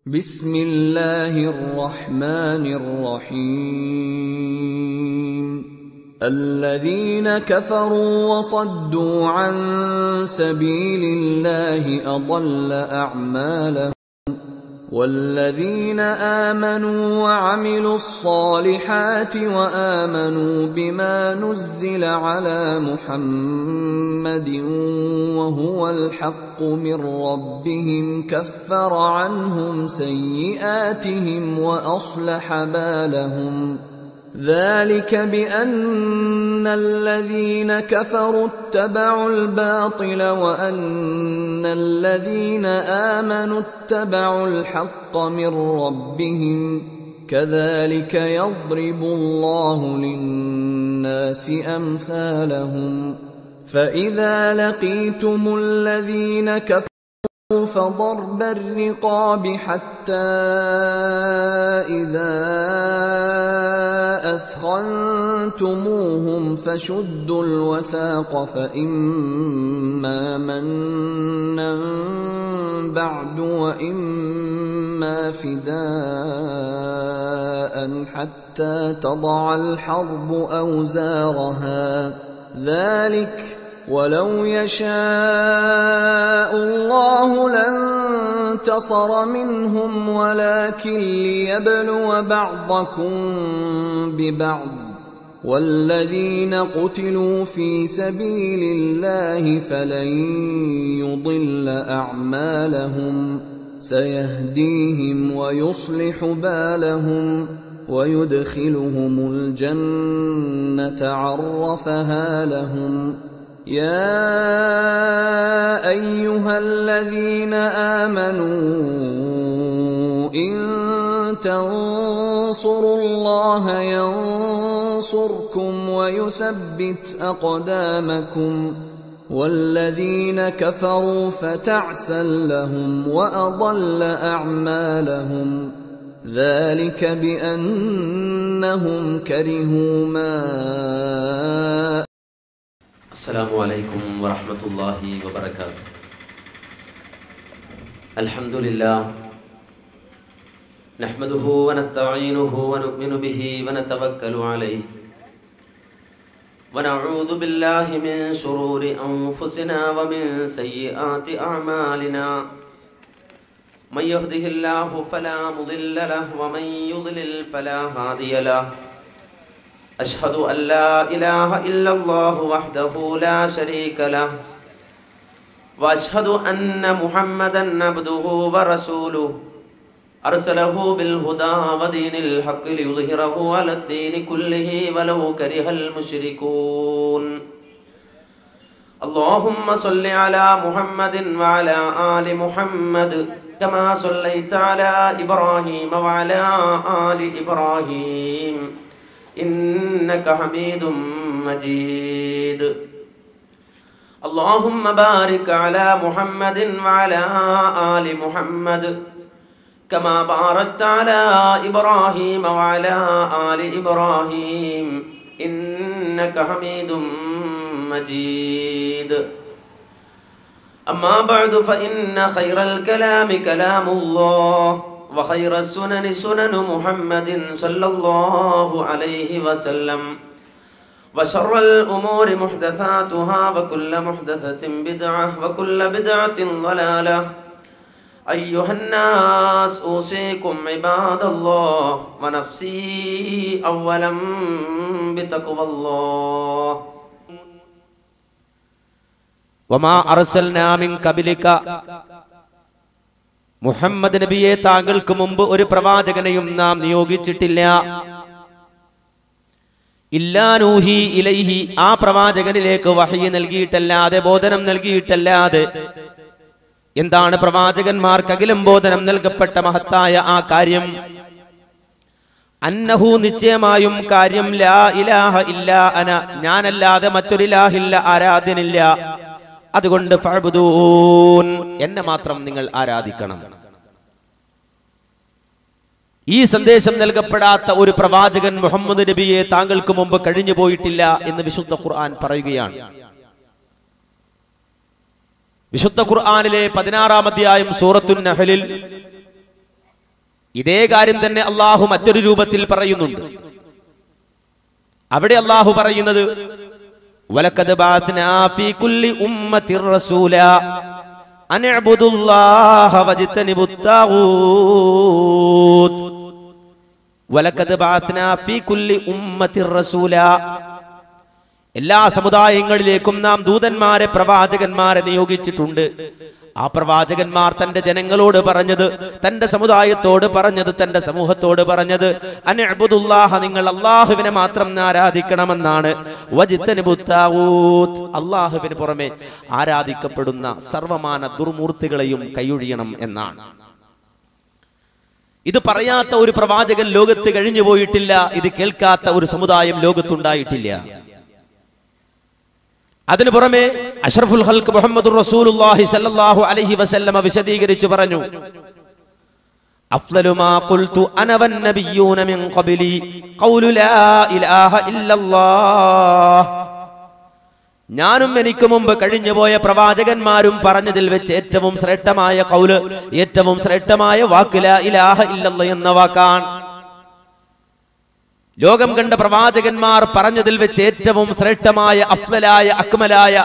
بسم الله الرحمن الرحيم الذين كفروا وصدوا عن سبيل الله اضل اعمالهم والذين امنوا وعملوا الصالحات وامنوا بما نزل على محمد وهو الحق من ربهم كفر عنهم سيئاتهم واصلح بالهم ذلك بان الذين كفروا اتبعوا الباطل وان الذين امنوا اتبعوا الحق من ربهم كذلك يضرب الله للناس امثالهم فاذا لقيتم الذين كفروا فضرب الرقاب حتى إذا أثخنتموهم فشدوا الوثاق فإما منا بعد وإما فداء حتى تضع الحرب أوزارها ذلك ولو يشاء الله لانتصر منهم ولكن ليبلو بعضكم ببعض والذين قتلوا في سبيل الله فلن يضل اعمالهم سيهديهم ويصلح بالهم ويدخلهم الجنه عرفها لهم يا ايها الذين امنوا ان تنصروا الله ينصركم ويثبت اقدامكم والذين كفروا فتعسا لهم واضل اعمالهم ذلك بانهم كرهوا ما السلام عليكم ورحمة الله وبركاته الحمد لله نحمده ونستعينه ونؤمن به ونتوكل عليه ونعوذ بالله من شرور أنفسنا ومن سيئات أعمالنا من يهده الله فلا مضل له ومن يضلل فلا هادي له أشهد أن لا إله إلا الله وحده لا شريك له وأشهد أن محمدا عبده ورسوله أرسله بالهدى ودين الحق ليظهره على الدين كله ولو كره المشركون اللهم صل على محمد وعلى آل محمد كما صليت على إبراهيم وعلى آل إبراهيم إنك حميد مجيد اللهم بارك على محمد وعلى آل محمد كما باركت على إبراهيم وعلى آل إبراهيم إنك حميد مجيد أما بعد فإن خير الكلام كلام الله وخير السنن سنن محمد صلى الله عليه وسلم وشر الأمور محدثاتها وكل محدثة بدعة وكل بدعة ضلالة أيها الناس أوصيكم عباد الله ونفسي أولا بتقوى الله വമാ അർസൽനാ മിൻ കബിലിക മുഹമ്മദ് നബിയെ താങ്കൾക്ക് മുമ്പ് ഒരു പ്രവാചകനെയും നാം നിയോഗിച്ചിട്ടില്ല ഇല്ലാനൂഹി ഇലൈഹി ആ പ്രവാചകനിലേക്ക് വഹയി നൽകിയിട്ടല്ലാതെ ബോധനം നൽകിയിട്ടല്ലാതെ എന്താണ് പ്രവാചകന്മാർക്ക് അഖിലം ബോധനം നൽകപ്പെട്ട മഹത്തായ ആ കാര്യം അന്നഹു നിശ്ചയമായും കാര്യം ലാ ഇലാഹ ഇല്ല അന ഞാനല്ലാതെ മറ്റൊരിലാഹില്ല ആരാധ്യനില്ല അതുകൊണ്ട് ഫഅ്ബുദൂൻ എന്നെ മാത്രം നിങ്ങൾ ആരാധിക്കണം ഈ സന്ദേശം നൽകപ്പെടാത്ത ഒരു പ്രവാചകൻ മുഹമ്മദ് നബിയെ താങ്കൾക്ക് മുമ്പ് കഴിഞ്ഞു പോയിട്ടില്ല എന്ന് വിശുദ്ധ ഖുർആൻ പറയുകയാണ് വിശുദ്ധ ഖുർആനിലെ പതിനാറാം അധ്യായം സൂറത്തുൻ നഹലിൽ ഇതേ കാര്യം തന്നെ അള്ളാഹു മറ്റൊരു രൂപത്തിൽ പറയുന്നുണ്ട് അവിടെ അള്ളാഹു പറയുന്നത് വലക്കത് ബഅത്നാ ഫീ കുല്ലി ഉമ്മത്തിർ റസൂല അൻ ഇഅ്ബുദുല്ലാഹ വജ്തനിബുത് താഗൂത്ത് വലക്കത് ബഅത്നാ ഫീ കുല്ലി ഉമ്മത്തിർ റസൂല എല്ലാ സമുദായങ്ങളിലേക്കും നാം ദൂതന്മാരെ പ്രവാചകന്മാരെ നിയോഗിച്ചിട്ടുണ്ട് ആ പ്രവാചകന്മാർ തന്റെ ജനങ്ങളോട് പറഞ്ഞത് തന്റെ സമുദായത്തോട് പറഞ്ഞത് തന്റെ സമൂഹത്തോട് പറഞ്ഞത് അനഅ്ബുദുല്ലാഹ നിങ്ങൾ അള്ളാഹുവിനെ മാത്രം ആരാധിക്കണമെന്നാണ് വജിത്തനിബുത് താഗൂത്ത്. അള്ളാഹുവിന് പുറമെ ആരാധിക്കപ്പെടുന്ന സർവമാന ദുർമൂർത്തികളെയും കൈയൊഴിയണം എന്നാണ് ഇത് പറയാത്ത ഒരു പ്രവാചകൻ ലോകത്ത് കഴിഞ്ഞു പോയിട്ടില്ല ഇത് കേൾക്കാത്ത ഒരു സമുദായം ലോകത്തുണ്ടായിട്ടില്ല അതിനു പുറമെ അഷ്റഫുൽ ഹൽക്ക് മുഹമ്മദ് റസൂലുള്ളാഹി സല്ലല്ലാഹു അലൈഹി വസല്ലമ വിശദീകരിച്ചു പറഞ്ഞു അഫ്ളലു മാ ഖുൽതു അന വന്നബിയ്യൂന മിൻ ഖബ്ലി ഖൗലു ലാ ഇലാഹ ഇല്ലല്ലാഹ് ഞാനും എനിക്ക് മുമ്പ് കഴിഞ്ഞുപോയ പ്രവാചകന്മാരും പറഞ്ഞതിൽ വെച്ച് ഏറ്റവും ശ്രേഷ്ഠമായ കൗല് ഏറ്റവും ശ്രേഷ്ഠമായ വാക്ക് ലാ ഇലാഹ ഇല്ലല്ലാഹ് എന്ന വാക്കാണ് ലോകം കണ്ട പ്രവാചകന്മാർ പറഞ്ഞതിൽ വെച്ച് ഏറ്റവും ശ്രേഷ്ഠമായ അഫ്സലായ അക്മലായ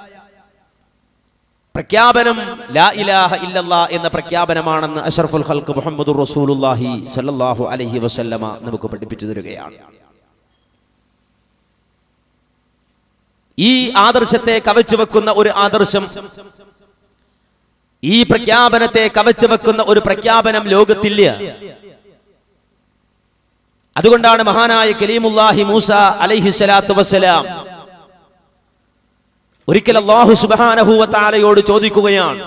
പ്രഖ്യാപനം ലാ ഇലാഹ ഇല്ലല്ലാ എന്ന പ്രഖ്യാപനമാണെന്ന് അഷറഫുൽ ഹൽക്ക് മുഹമ്മദ് റസൂലുല്ലാഹി സല്ലല്ലാഹു അലൈഹി വസല്ലമ നമുക്ക് പഠിപ്പിച്ചു തരികയാണ് ഈ ആദർശത്തെ കവച്ചു വെക്കുന്ന ഒരു ആദർശം ഈ പ്രഖ്യാപനത്തെ കവച്ചു വെക്കുന്ന ഒരു പ്രഖ്യാപനം ലോകത്തില്ല അതുകൊണ്ടാണ് മഹാനായ കലീമുല്ലാഹി മൂസ അലൈഹി സ്വലാത്തു വസ്സലാം ഒരിക്കൽ അള്ളാഹു സുബാനഹൂവ താലയോട് ചോദിക്കുകയാണ്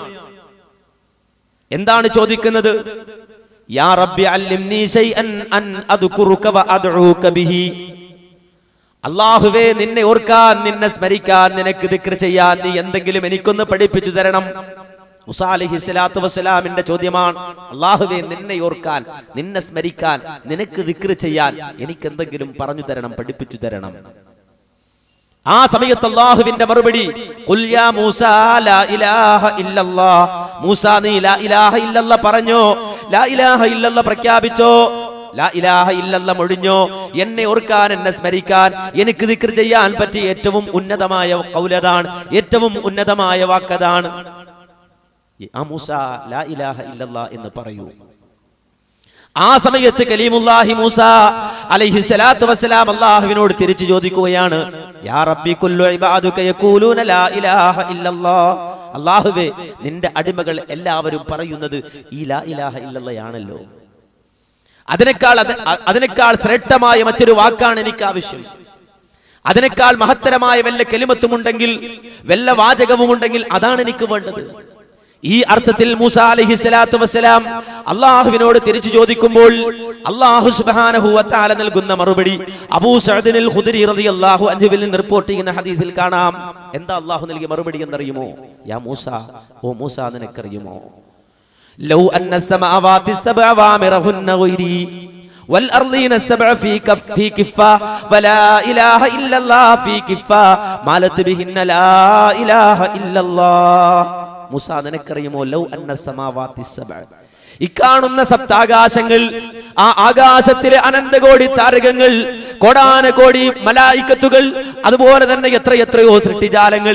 എന്താണ് ചോദിക്കുന്നത് യാ റബ്ബി അല്ലിംനി ശൈഅൻ അൻ അദ്കുറുക വ അദ്ഊക ബിഹി അള്ളാഹുവേ നിന്നെ ഓർക്കാൻ നിന്നെ സ്മരിക്കാൻ നിനക്ക് ദിക്ർ ചെയ്യാൻ നീ എന്തെങ്കിലും എനിക്കൊന്ന് പഠിപ്പിച്ചു തരണം മുസ അലഹി സ്വലാത്തു വസ്സലാമിന്റെ ചോദ്യമാണ് അള്ളാഹുവേ നിന്നെ ഓർക്കാൻ നിന്നെ സ്മരിക്കാൻ നിനക്ക് ദിക്ർ ചെയ്യാൻ എനിക്ക് എന്തെങ്കിലും പറഞ്ഞു തരണം പഠിപ്പിച്ചു തരണം ആ സമയത്ത് അള്ളാഹുവിന്റെ മറുപടി "ഖുൽ യാ മൂസാ ലാ ഇലാഹ ഇല്ലല്ലാഹ്." മൂസാ നീ ലാ ഇലാഹ ഇല്ലല്ലാ പറഞ്ഞോ ലാ ഇലാഹ ഇല്ലല്ലാ പ്രഖ്യാപിച്ചോ ലാ ഇലാഹ ഇല്ലല്ലാ മൊഴിഞ്ഞോ എന്നെ ഓർക്കാൻ എന്നെ സ്മരിക്കാൻ എനിക്ക് ദിക്ർ ചെയ്യാൻ പറ്റിയ ഏറ്റവും ഉന്നതമായ കൗലതാണ് ഏറ്റവും ഉന്നതമായ വാക്കതാണ് ആ മൂസ ലാ ഇലാഹ ഇല്ലല്ലാ എന്ന് പറയൂ ആ സമയത്ത് കലീമുല്ലാഹി മൂസ അലൈഹി സ്വലാത്തു വസ്സലാം അള്ളാഹുവിനോട് തിരിച്ചു ചോദിക്കുകയാണ് യാ റബ്ബി കുല്ലു ഇബാദുക യഖൂലൂന ലാ ഇലാഹ ഇല്ലല്ലാഹ് അള്ളാഹുവേ നിന്റെ അടിമകൾ എല്ലാവരും പറയുന്നത് ഈ ലാ ഇലാഹ ഇല്ലല്ലയാണല്ലോ അതിനേക്കാൾ അത് അതിനേക്കാൾ ശ്രേഷ്ഠമായ മറ്റൊരു വാക്കാണ് എനിക്ക് ആവശ്യം അതിനേക്കാൾ മഹത്തരമായ വല്ല കെലിമത്തുമുണ്ടെങ്കിൽ വല്ല വാചകവുമുണ്ടെങ്കിൽ അതാണ് എനിക്ക് വേണ്ടത് ഈ അർത്ഥത്തിൽ മൂസ അലഹി സ്വലാത്തു വസ്സലാം അള്ളാഹുവിനോട് തിരിച്ചു ചോദിക്കുമ്പോൾ അള്ളാഹു സുബ്ഹാനഹു വതആല നൽകുന്ന മറുപടി അബൂ സഅദിനിൽ ഖുദരി റളിയല്ലാഹു അൻഹുവിൽ നിന്ന് റിപ്പോർട്ട് ചെയ്യുന്ന ഹദീസിൽ കാണാം എന്താ അള്ളാഹു നൽകിയ മറുപടി എന്നറിയുമോ യാ മൂസ ഓ മൂസ നിനക്കറിയുമോ ലൗ അന്ന السماوات السبع وامرهن غيري والأرضين السبع في كف في كفة ولا إله إلا الله في كفة مالت بهن لا إله إلا الله മുസ നിനക്കറിയുമോ ലൗ അന്ന സമാവാത്തി സബഅ ഇക്കാണുന്ന സപ്താകാശങ്ങൾ ആ ആകാശത്തിലെ അനന്തകോടി താരകങ്ങൾ കോടാനകോടി മലായിക്കത്തുകൾ അതുപോലെ തന്നെ എത്ര എത്രയോ സൃഷ്ടിജാലങ്ങൾ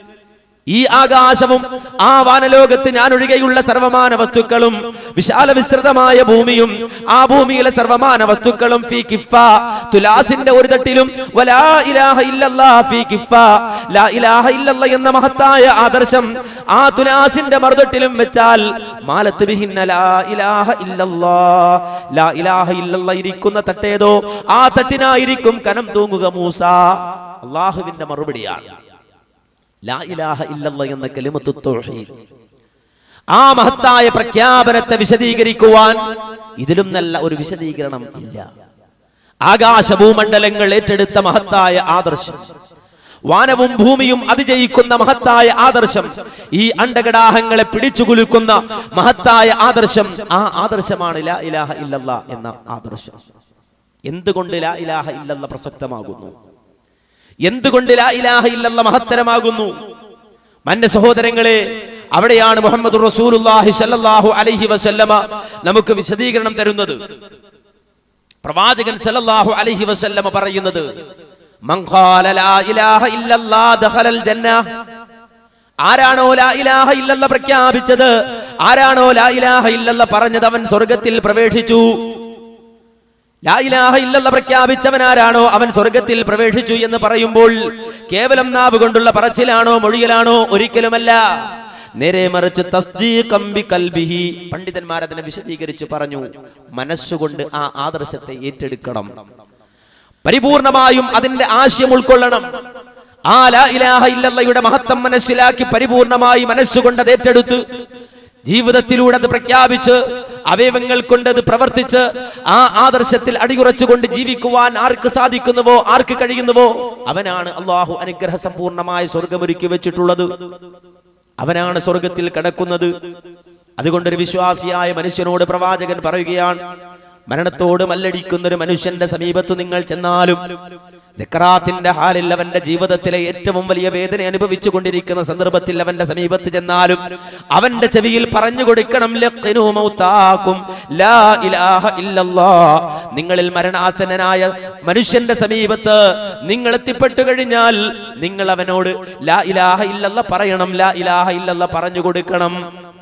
ഈ ആകാശവും ആ വാനലോകത്ത് ഞാൻ ഒഴികെയുള്ള സർവമാന വസ്തുക്കളും വിശാല വിസ്തൃതമായ ഭൂമിയും ആ ഭൂമിയിലെ സർവമാന വസ്തുക്കളും ഫീ കിഫ തുലാസിന്റെ ഒരു തട്ടിലും വലാ ഇലാഹ ഇല്ലല്ലാ ഫീ കിഫ ലാ ഇലാഹ ഇല്ലല്ലാ എന്ന മഹത്തായ ആദർശം ആ തുലാസിന്റെ മറുതട്ടിലും വെച്ചാൽ മാലത്ത് ബിഹിന്ന ലാ ഇലാഹ ഇല്ലല്ലാ ലാ ഇലാഹ ഇല്ലല്ലാ ഇരിക്കുന്ന തട്ടേതോ ആ തട്ടിനായിരിക്കും കനം തൂങ്ങുക മൂസ അള്ളാഹുവിന്റെ മറുപടിയാണ് ലാ ഇലാഹ ഇല്ലല്ലാ എന്ന കലിമത്തു തൗഹീദ് ആ മഹത്തായ പ്രഖ്യാപനത്തെ വിശദീകരിക്കുവാൻ ഇതിലും നല്ല ഒരു വിശദീകരണം ഇല്ല ആകാശഭൂമണ്ഡലങ്ങൾ ഏറ്റെടുത്ത മഹത്തായ ആദർശം വാനവും ഭൂമിയും അതിജയിക്കുന്ന മഹത്തായ ആദർശം ഈ അണ്ടകടാഹങ്ങളെ പിടിച്ചുകുലുക്കുന്ന മഹത്തായ ആദർശം ആ ആദർശമാണ് ലാ ഇലാഹ ഇല്ലല്ലാ എന്ന ആദർശം എന്തുകൊണ്ട് ലാ ഇലാഹ ഇല്ലല്ലാ പ്രസക്തമാകുന്നു എന്തുകൊണ്ട് ലാ ഇലാഹ ഇല്ലല്ലാ മഹത്തരമാകുന്നു മന്റെ സഹോദരങ്ങളെ അവിടെയാണ് മുഹമ്മദ് റസൂലുള്ളാഹി സ്വല്ലല്ലാഹു അലൈഹി വസല്ലമ നമുക്ക് വിശദീകരണം തരുന്നത് പ്രവാചകൻ സല്ലല്ലാഹു അലൈഹി വസല്ലമ പറയുന്നത് മൻ ഖാല ലാ ഇലാഹ ഇല്ലല്ലാഹ് ദഖലൽ ജന്ന ആരാണോ ലാ ഇലാഹ ഇല്ലല്ല പ്രഖ്യാപിച്ചത് ആരാണോ ലാ ഇലാഹ ഇല്ലല്ല പറഞ്ഞത് അവൻ സ്വർഗത്തിൽ പ്രവേശിച്ചു ലാ ഇലാഹ ഇല്ലല്ല പ്രഖ്യാപിച്ചവൻ ആരാണോ അവൻ സ്വർഗത്തിൽ പ്രവേശിച്ചു എന്ന് പറയുമ്പോൾ കേവലം നാവ് കൊണ്ടുള്ള പറച്ചിലാണോ മൊഴിയലാണോ ഒരിക്കലുമല്ല നേരെ മറിച്ച് തസ്ദീഖം ബിഖൽബിഹി പണ്ഡിതന്മാർ അതിനെ വിശദീകരിച്ച് പറഞ്ഞു മനസ്സുകൊണ്ട് ആ ആദർശത്തെ ഏറ്റെടുക്കണം പരിപൂർണമായും അതിന്റെ ആശയം ഉൾക്കൊള്ളണം ആ ലാ ഇലാഹ ഇല്ലല്ലയുടെ മഹത്വം മനസ്സിലാക്കി പരിപൂർണമായി മനസ്സുകൊണ്ട് അത് ഏറ്റെടുത്ത് ജീവിതത്തിലൂടെ അത് പ്രഖ്യാപിച്ച് അവയവങ്ങൾ കൊണ്ട് അത് പ്രവർത്തിച്ച് ആ ആദർശത്തിൽ അടിയുറച്ചുകൊണ്ട് ജീവിക്കുവാൻ ആർക്ക് സാധിക്കുന്നുവോ ആർക്ക് കഴിയുന്നുവോ അവനാണ് അള്ളാഹു അനുഗ്രഹ സമ്പൂർണമായ സ്വർഗമൊരുക്കി വെച്ചിട്ടുള്ളത് അവനാണ് സ്വർഗത്തിൽ കിടക്കുന്നത് അതുകൊണ്ടൊരു വിശ്വാസിയായ മനുഷ്യനോട് പ്രവാചകൻ പറയുകയാണ് മരണത്തോട് മല്ലടിക്കുന്ന ഒരു മനുഷ്യന്റെ സമീപത്ത് നിങ്ങൾ ചെന്നാലും ജക്രാത്തിന്റെ ഹാലിൽ അവന്റെ ജീവിതത്തിലെ ഏറ്റവും വലിയ വേദന അനുഭവിച്ചു കൊണ്ടിരിക്കുന്ന സന്ദർഭത്തിൽ അവന്റെ സമീപത്ത് ചെന്നാലും അവന്റെ ചെവിയിൽ പറഞ്ഞു കൊടുക്കണം ലഖ്നു മൗതാക്കും ലാ ഇലാഹ ഇല്ലല്ലാ നിങ്ങളിൽ മരണാസന്നനായ മനുഷ്യന്റെ സമീപത്ത് നിങ്ങൾ എത്തിപ്പെട്ടു കഴിഞ്ഞാൽ നിങ്ങൾ അവനോട് ലാ ഇലാഹ ഇല്ലല്ല പറയണം ലാ ഇലാഹ ഇല്ലല്ല പറഞ്ഞു കൊടുക്കണം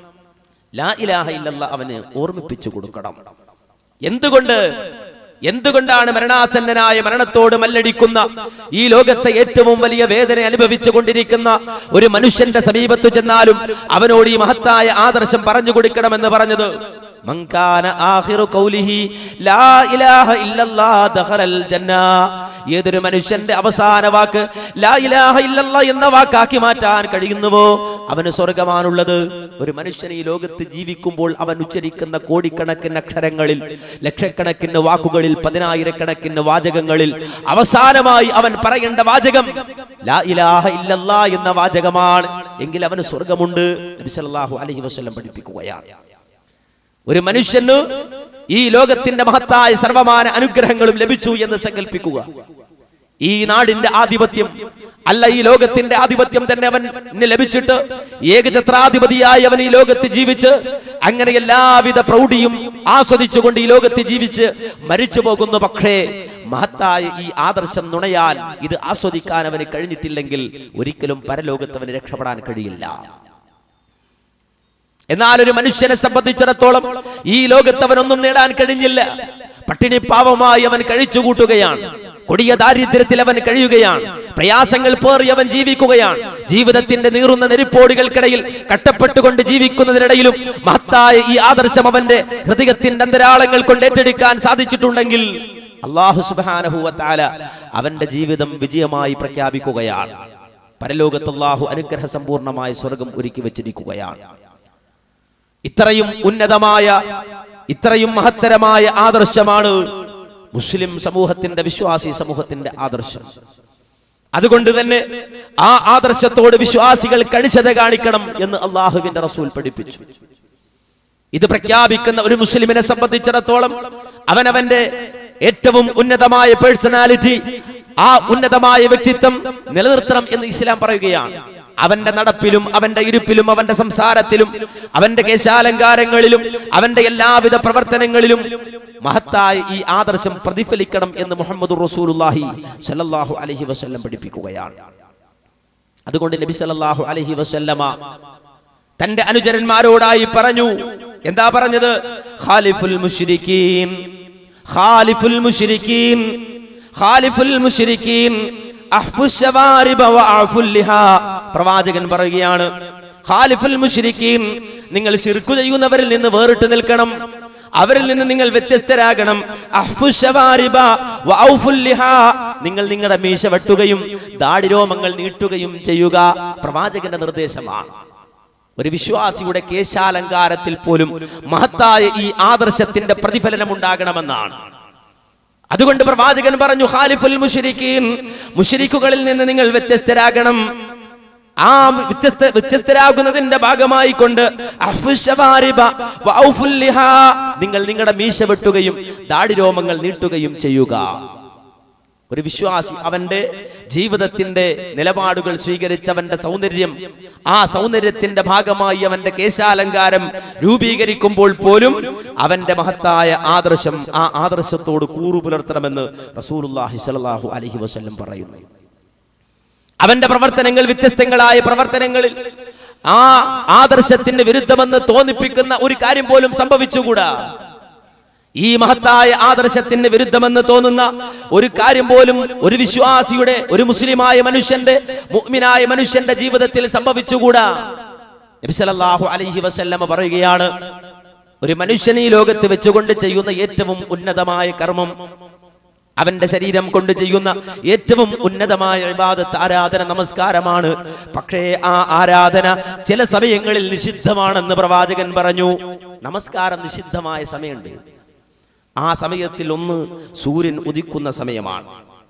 ലാ ഇലാഹ ഇല്ലല്ല അവന് ഓർമ്മിപ്പിച്ചു കൊടുക്കണം എന്തുകൊണ്ട് എന്തുകൊണ്ടാണ് മരണാസന്നനായ മരണത്തോട് മല്ലടിക്കുന്ന ഈ ലോകത്തെ ഏറ്റവും വലിയ വേദന അനുഭവിച്ചു കൊണ്ടിരിക്കുന്ന ഒരു മനുഷ്യന്റെ സമീപത്തു ചെന്നാലും അവനോട് ഈ മഹത്തായ ആദർശം പറഞ്ഞു കൊടുക്കണമെന്ന് പറഞ്ഞത് മങ്കാന ആഖിറു ഖൗലിഹി ലാ ഇലാഹ ഇല്ലല്ലാ ദഖലൽ ജന്ന ഏതൊരു മനുഷ്യന്റെ അവസാന വാക്ക് ലാ ഇലാഹ ഇല്ലല്ലാ എന്ന വാക്കാക്കി മാറ്റാൻ കഴിയുന്നുവോ അവന് സ്വർഗമാണുള്ളത് ഒരു മനുഷ്യൻ ഈ ലോകത്ത് ജീവിക്കുമ്പോൾ അവൻ ഉച്ചരിക്കുന്ന കോടിക്കണക്കിന് അക്ഷരങ്ങളിൽ ലക്ഷക്കണക്കിന് വാക്കുകളിൽ പതിനായിരക്കണക്കിന് വാചകങ്ങളിൽ അവസാനമായി അവൻ പറയേണ്ട വാചകം ലാ ഇലാഹ ഇല്ലല്ലാ എന്ന വാചകമാണ് എങ്കിൽ അവന് സ്വർഗമുണ്ട് നബി സല്ലല്ലാഹു അലൈഹി വസല്ലം പഠിപ്പിക്കുകയാണ് ഒരു മനുഷ്യന് ഈ ലോകത്തിന്റെ മഹത്തായ സർവമാന അനുഗ്രഹങ്ങളും ലഭിച്ചു എന്ന് സങ്കല്പിക്കുക ഈ നാടിന്റെ ആധിപത്യം അല്ല ഈ ലോകത്തിന്റെ ആധിപത്യം തന്നെ അവന് ലഭിച്ചിട്ട് ഏകഛത്രാധിപതിയായി അവൻ ഈ ലോകത്ത് ജീവിച്ച് അങ്ങനെ എല്ലാവിധ പ്രൗഢിയും ആസ്വദിച്ചുകൊണ്ട് ഈ ലോകത്ത് ജീവിച്ച് മരിച്ചു പോകുന്നു പക്ഷേ മഹത്തായ ഈ ആദർശം നുണയാൻ ഇത് ആസ്വദിക്കാൻ അവന് കഴിഞ്ഞിട്ടില്ലെങ്കിൽ ഒരിക്കലും പരലോകത്ത് അവന് രക്ഷപ്പെടാൻ കഴിയില്ല എന്നാൽ ഒരു മനുഷ്യനെ സംബന്ധിച്ചിടത്തോളം ഈ ലോകത്ത് അവനൊന്നും നേടാൻ കഴിഞ്ഞില്ല പട്ടിണി പാവമായി അവൻ കഴിച്ചു കൂട്ടുകയാണ് കൊടിയ ദാരിദ്ര്യത്തിൽ അവൻ കഴിയുകയാണ് പ്രയാസങ്ങൾ പേറി അവൻ ജീവിക്കുകയാണ് ജീവിതത്തിന്റെ നീറുന്ന നെരുപ്പോടുകൾക്കിടയിൽ കട്ടപ്പെട്ടുകൊണ്ട് ജീവിക്കുന്നതിനിടയിലും മഹത്തായ ഈ ആദർശം അവന്റെ ഹൃദയത്തിന്റെ അന്തരാളങ്ങൾ കൊണ്ട് ഏറ്റെടുക്കാൻ സാധിച്ചിട്ടുണ്ടെങ്കിൽ അള്ളാഹു സുബാനഹുവത്താല അവന്റെ ജീവിതം വിജയമായി പ്രഖ്യാപിക്കുകയാണ് പരലോകത്ത് അള്ളാഹു അനുഗ്രഹ സമ്പൂർണമായ സ്വർഗം ഒരുക്കി വെച്ചിരിക്കുകയാണ് ഇത്രയും ഉന്നതമായ ഇത്രയും മഹത്തരമായ ആദർശമാണ് മുസ്ലിം സമൂഹത്തിന്റെ വിശ്വാസി സമൂഹത്തിന്റെ ആദർശം അതുകൊണ്ട് തന്നെ ആ ആദർശത്തോട് വിശ്വാസികൾ കഴിച്ചത കാണിക്കണം എന്ന് അള്ളാഹുവിന്റെ റസൂൽ പഠിപ്പിച്ചു ഇത് പ്രഖ്യാപിക്കുന്ന ഒരു മുസ്ലിമിനെ സംബന്ധിച്ചിടത്തോളം അവനവന്റെ ഏറ്റവും ഉന്നതമായ പേഴ്സണാലിറ്റി ആ ഉന്നതമായ വ്യക്തിത്വം നിലനിർത്തണം എന്ന് ഇസ്ലാം പറയുകയാണ് അവന്റെ നടപ്പിലും അവന്റെ ഇരിപ്പിലും അവന്റെ സംസാരത്തിലും അവന്റെ കേശാലങ്കാരങ്ങളിലും അവന്റെ എല്ലാവിധ പ്രവർത്തനങ്ങളിലും മഹത്തായ ഈ ആദർശം പ്രതിഫലിക്കണം എന്ന് മുഹമ്മദ് റസൂലുള്ളാഹി സല്ലല്ലാഹു അലൈഹി വസല്ലം പഠിപ്പിക്കുകയാണ് അതുകൊണ്ട് നബി സല്ലല്ലാഹു അലൈഹി വസല്ലമ തന്റെ അനുചരന്മാരോടായി പറഞ്ഞു എന്താ പറഞ്ഞത് ഖാലിഫുൽ മുശ്രിക്കീൻ ഖാലിഫുൽ മുശ്രിക്കീൻ ഖാലിഫുൽ മുശ്രിക്കീൻ അഹ്ഫുശ് ശവാരിബ വഅഫുൽ ലിഹാ പ്രവാചകൻ പറയുകയാണ് ഖാലിഫുൽ മുശ്രിക്കീൻ നിങ്ങൾ ശിർക്കു ചെയ്യുന്നവരിൽ നിന്ന് വേറിട്ട് നിൽക്കണം അവരിൽ നിന്ന് നിങ്ങൾ വ്യത്യസ്തരാകണം അഹ്ഫുശ് ശവാരിബ വഅഫുൽ ലിഹാ നിങ്ങൾ നിങ്ങളുടെ മീശ വെട്ടുകയും ദാടിരോമങ്ങൾ നീട്ടുകയും ചെയ്യുക പ്രവാചകന്റെ നിർദ്ദേശമാണ് ഒരു വിശ്വാസിയുടെ കേശാലങ്കാരത്തിൽ പോലും മഹത്തായ ഈ ആദർശത്തിന്റെ പ്രതിഫലനം ഉണ്ടാകണമെന്നാണ് അതുകൊണ്ട് പ്രവാചകൻ പറഞ്ഞു ഖാലിഫുൽ മുഷരിക്കീൻ മുഷരിക്കുകളിൽ നിന്ന് നിങ്ങൾ വ്യത്യസ്തരാകണം ആ വ്യത്യസ്ത വ്യത്യസ്തരാകുന്നതിന്റെ ഭാഗമായി കൊണ്ട് അഹ്ഫുശവാരിബ വഔഫുൽ ലിഹാ. നിങ്ങൾ നിങ്ങളുടെ മീശ വെട്ടുകയും ദാടിരോമങ്ങൾ നീട്ടുകയും ചെയ്യുക ഒരു വിശ്വാസി അവന്റെ ജീവിതത്തിന്റെ നിലപാടുകൾ സ്വീകരിച്ചവന്റെ സൗന്ദര്യം ആ സൗന്ദര്യത്തിന്റെ ഭാഗമായി അവന്റെ കേശാലങ്കാരം രൂപീകരിക്കുമ്പോൾ പോലും അവന്റെ മഹത്തായ ആദർശം ആ ആദർശത്തോട് കൂറു പുലർത്തണമെന്ന് റസൂലുള്ളാഹി സ്വല്ലല്ലാഹു അലൈഹി വസല്ലം പറയുന്നു അവന്റെ പ്രവർത്തനങ്ങൾ വ്യത്യസ്തങ്ങളായ പ്രവർത്തനങ്ങളിൽ ആ ആദർശത്തിന് വിരുദ്ധമെന്ന് തോന്നിപ്പിക്കുന്ന ഒരു കാര്യം പോലും സംഭവിച്ചുകൂടാ ഈ മഹത്തായ ആദർശത്തിന് വിരുദ്ധമെന്ന് തോന്നുന്ന ഒരു കാര്യം പോലും ഒരു വിശ്വാസിയുടെ ഒരു മുസ്ലിമായ മനുഷ്യന്റെ മുഅ്മിനായ മനുഷ്യന്റെ ജീവിതത്തിൽ സംഭവിച്ചുകൂടാ നബി സല്ലല്ലാഹു അലൈഹി വസല്ലമ പറയുകയാണ് ഒരു മനുഷ്യൻ ഈ ലോകത്ത് വെച്ചുകൊണ്ട് ചെയ്യുന്ന ഏറ്റവും ഉന്നതമായ കർമ്മം അവന്റെ ശരീരം കൊണ്ട് ചെയ്യുന്ന ഏറ്റവും ഉന്നതമായ ഇബാദത്ത് ആരാധന നമസ്കാരമാണ് പക്ഷേ ആ ആരാധന ചില സമയങ്ങളിൽ നിഷിദ്ധമാണെന്ന് പ്രവാചകൻ പറഞ്ഞു നമസ്കാരം നിഷിദ്ധമായ സമയമുണ്ട് ആ സമയത്തിൽ ഒന്ന് സൂര്യൻ ഉദിക്കുന്ന സമയമാണ്